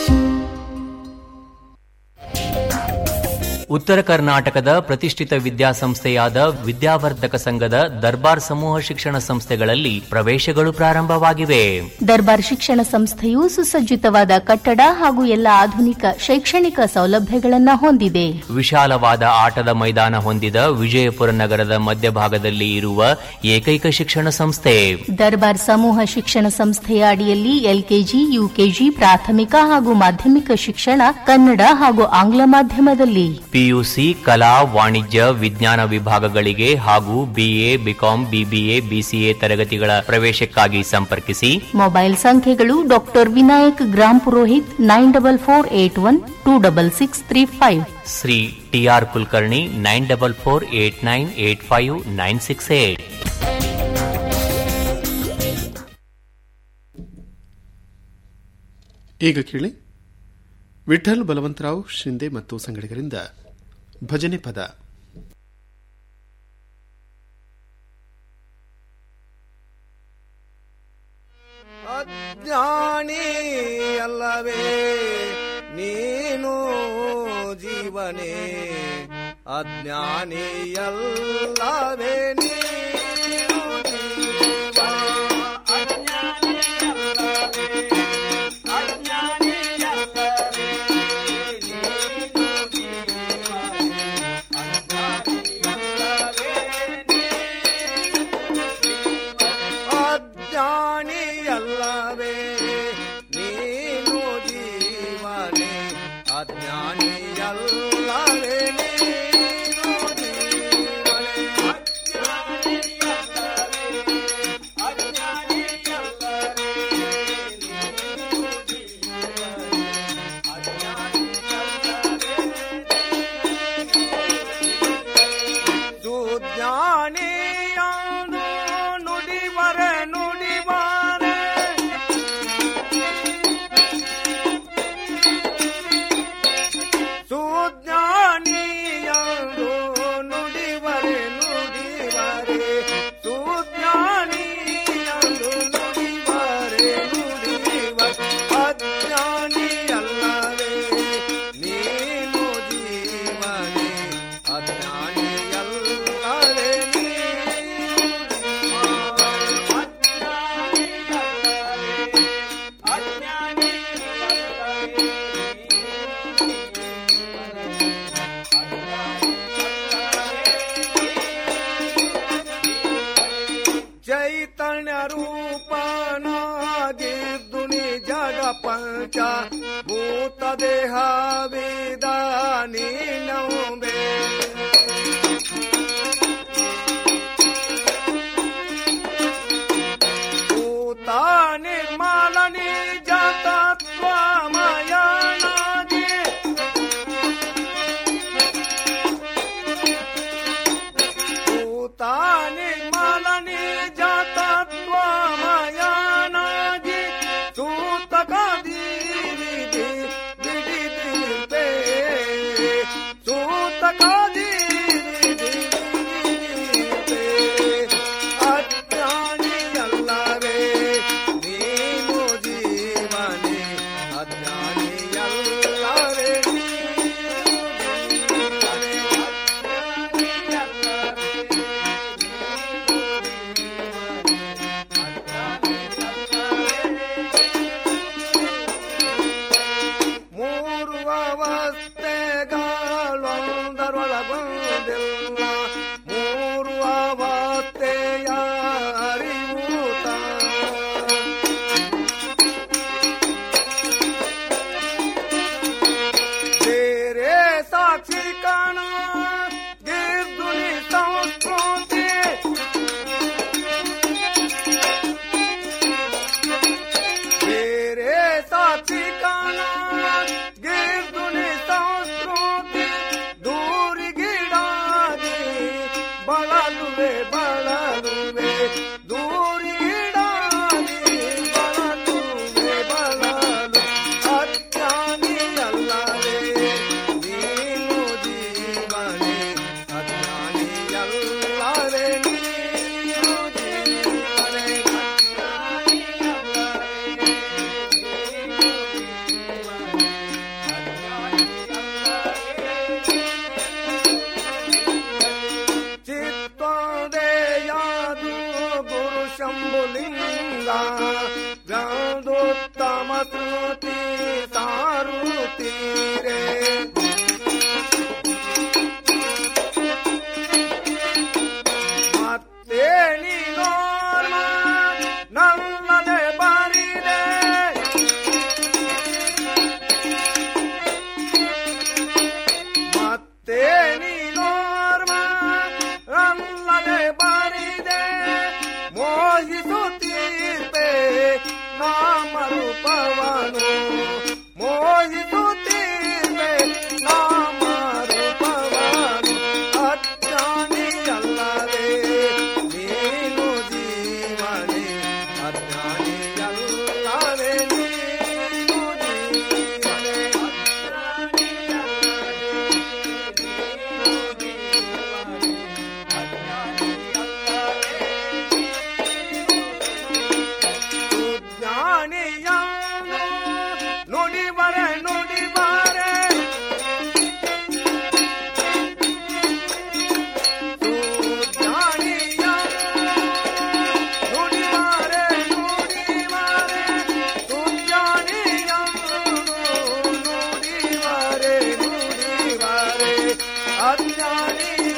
ಉತ್ತರ ಕರ್ನಾಟಕದ ಪ್ರತಿಷ್ಠಿತ ವಿದ್ಯಾಸಂಸ್ಥೆಯಾದ ವಿದ್ಯಾವರ್ಧಕ ಸಂಘದ ದರ್ಬಾರ್ ಸಮೂಹ ಶಿಕ್ಷಣ ಸಂಸ್ಥೆಗಳಲ್ಲಿ ಪ್ರವೇಶಗಳು ಪ್ರಾರಂಭವಾಗಿವೆ ದರ್ಬಾರ್ ಶಿಕ್ಷಣ ಸಂಸ್ಥೆಯು ಸುಸಜ್ಜಿತವಾದ ಕಟ್ಟಡ ಹಾಗೂ ಎಲ್ಲ ಆಧುನಿಕ ಶೈಕ್ಷಣಿಕ ಸೌಲಭ್ಯಗಳನ್ನು ಹೊಂದಿದೆ ವಿಶಾಲವಾದ ಆಟದ ಮೈದಾನ ಹೊಂದಿದ ವಿಜಯಪುರ ನಗರದ ಮಧ್ಯಭಾಗದಲ್ಲಿ ಇರುವ ಏಕೈಕ ಶಿಕ್ಷಣ ಸಂಸ್ಥೆ ದರ್ಬಾರ್ ಸಮೂಹ ಶಿಕ್ಷಣ ಸಂಸ್ಥೆಯ ಅಡಿಯಲ್ಲಿ ಎಲ್ಕೆಜಿ ಯುಕೆಜಿ ಪ್ರಾಥಮಿಕ ಹಾಗೂ ಮಾಧ್ಯಮಿಕ ಶಿಕ್ಷಣ ಕನ್ನಡ ಹಾಗೂ ಆಂಗ್ಲ ಮಾಧ್ಯಮದಲ್ಲಿ ಪಿಯುಸಿ ಕಲಾ ವಾಣಿಜ್ಯ ವಿಜ್ಞಾನ ವಿಭಾಗಗಳಿಗೆ ಹಾಗೂ ಬಿಎ ಬಿಕಾಂ ಬಿಬಿಎ ಬಿಸಿಎ ತರಗತಿಗಳ ಪ್ರವೇಶಕ್ಕಾಗಿ ಸಂಪರ್ಕಿಸಿ ಮೊಬೈಲ್ ಸಂಖ್ಯೆಗಳು doctor Vinayak Grampurohit nine double four eight one two double six three five Shri T R Kulkarni nine double four eight nine eight five nine six eight ಈಗ ಕೇಳಿ ವಿಠಲ್ ಬಲವಂತರಾವ್ ಶಿಂದೆ ಮತ್ತು ಸಂಗಡಿಗರಿಂದ ಭಜನೆ ಪದ ಅಜ್ಞಾನಿ ಅಲ್ಲವೇ ನೀನು ಜೀವನೇ ಅಜ್ಞಾನಿ ಅಲ್ಲವೇ ನೀನು ಜೀವ ಅಜ್ಞಾನಿ ಅಲ್ಲವೇ ಅಜ್ಞಾನಿ ಅಲ್ಲವೇ ನೀನು ಜೀವನೇ ಅಜ್ಞಾನಿ ಅಲ್ಲವೇ ಅಜ್ಞಾನಿಯಲ್ಲವೇ ನೀನು ಜೀವನೇ ಅಜ್ಞಾನಿಯಲ್ಲವೇ ನೀನು ಜೀವನೇ ಸುಜ್ಞಾನಿಯಾನು ನುಡಿವರೆ ನುಡಿವಾರೆ ಸುಜ್ಞಾನಿಯಾನು ನುಡಿವರೆ ನುಡಿವರೆ ಸುಜ್ಞಾನಿಯಾನು ನುಡಿವರೆ ನುಡಿವರೆ ಅಜ್ಞಾನಿಯಲ್ಲವೇ ನೀನು ಜೀವನೇ ಅಜ್ಞಾನಿಯಲ್ಲವೇ ಚೈತನ್ಯ ರೂಪನಾಗಿದ್ದು ಜಡ ಪಂಚ ಭೂತ ದೇಹ ವೇದ ನೀನಂಬೆ ಭೂತ ನಿರ್ಮಲ ನಿಜ ತತ್ವಮಯನಾಗಿ ಭೂತ ನಿರ್ಮಲ ನಿಜ ತತ್ವಮಯನಾಗಿ ಸೂತಕದೀರಿದಿ ಬಿಡಿದಿರ್ಬೇ ಸೂತಕದೀರಿದಿ ಬಿಡಿದಿರ್ಬೇ ಅಜ್ಞಾನಿಯಲ್ಲವೇ ನೀನು ಜೀವನೇ ಅಜ್ಞಾನಿಯಲ್ಲವೇ ಮೂರು ಅವಸ್ಥೆಗಳೊಂದರೊಳಗೊಂದಿಲ್ಲ ಮೂರು ಅವಸ್ಥೆಯ ಅರಿಯೂತ ಬೇರೆ ಸಾಕ್ಷಿ ಕಾಣ ಗಿರ್ದುನಿ ಸಂಸ್ಕೃತಿ ಬೇರೆ ಸಾಕ್ಷಿ ಕಾಣ ಗಿರ್ದುನಿ ಸಂಸ್ಕೃತಿ ದೂರಿಗಿಡಾಗಿ ಬಳಲುವೆ ಬಳಲುವೆ ದೂರಿಗಿಡಾಗಿ ಬಳಲುವೆ ಬಳಲು ಅಜ್ಞಾನಿಯಲ್ಲವೇ ನೀನು ಜೀವನೇ ಅಜ್ಞಾನಿಯಲ್ಲವೇ ನೀನು ಜೀವನೇ ಸುಜ್ಞಾನಿಯನ್ನು ನುಡಿಬರೆ ನುಡಿಬರೆ ನುಡಿಬಾರೆ ನುಡಿಬಾರೆ ಸುಜ್ಞಾನಿಯನ್ನು ನುಡಿಬಾರೆ ನುಡಿಬಾರೆ ಅಜ್ಞಾನಿ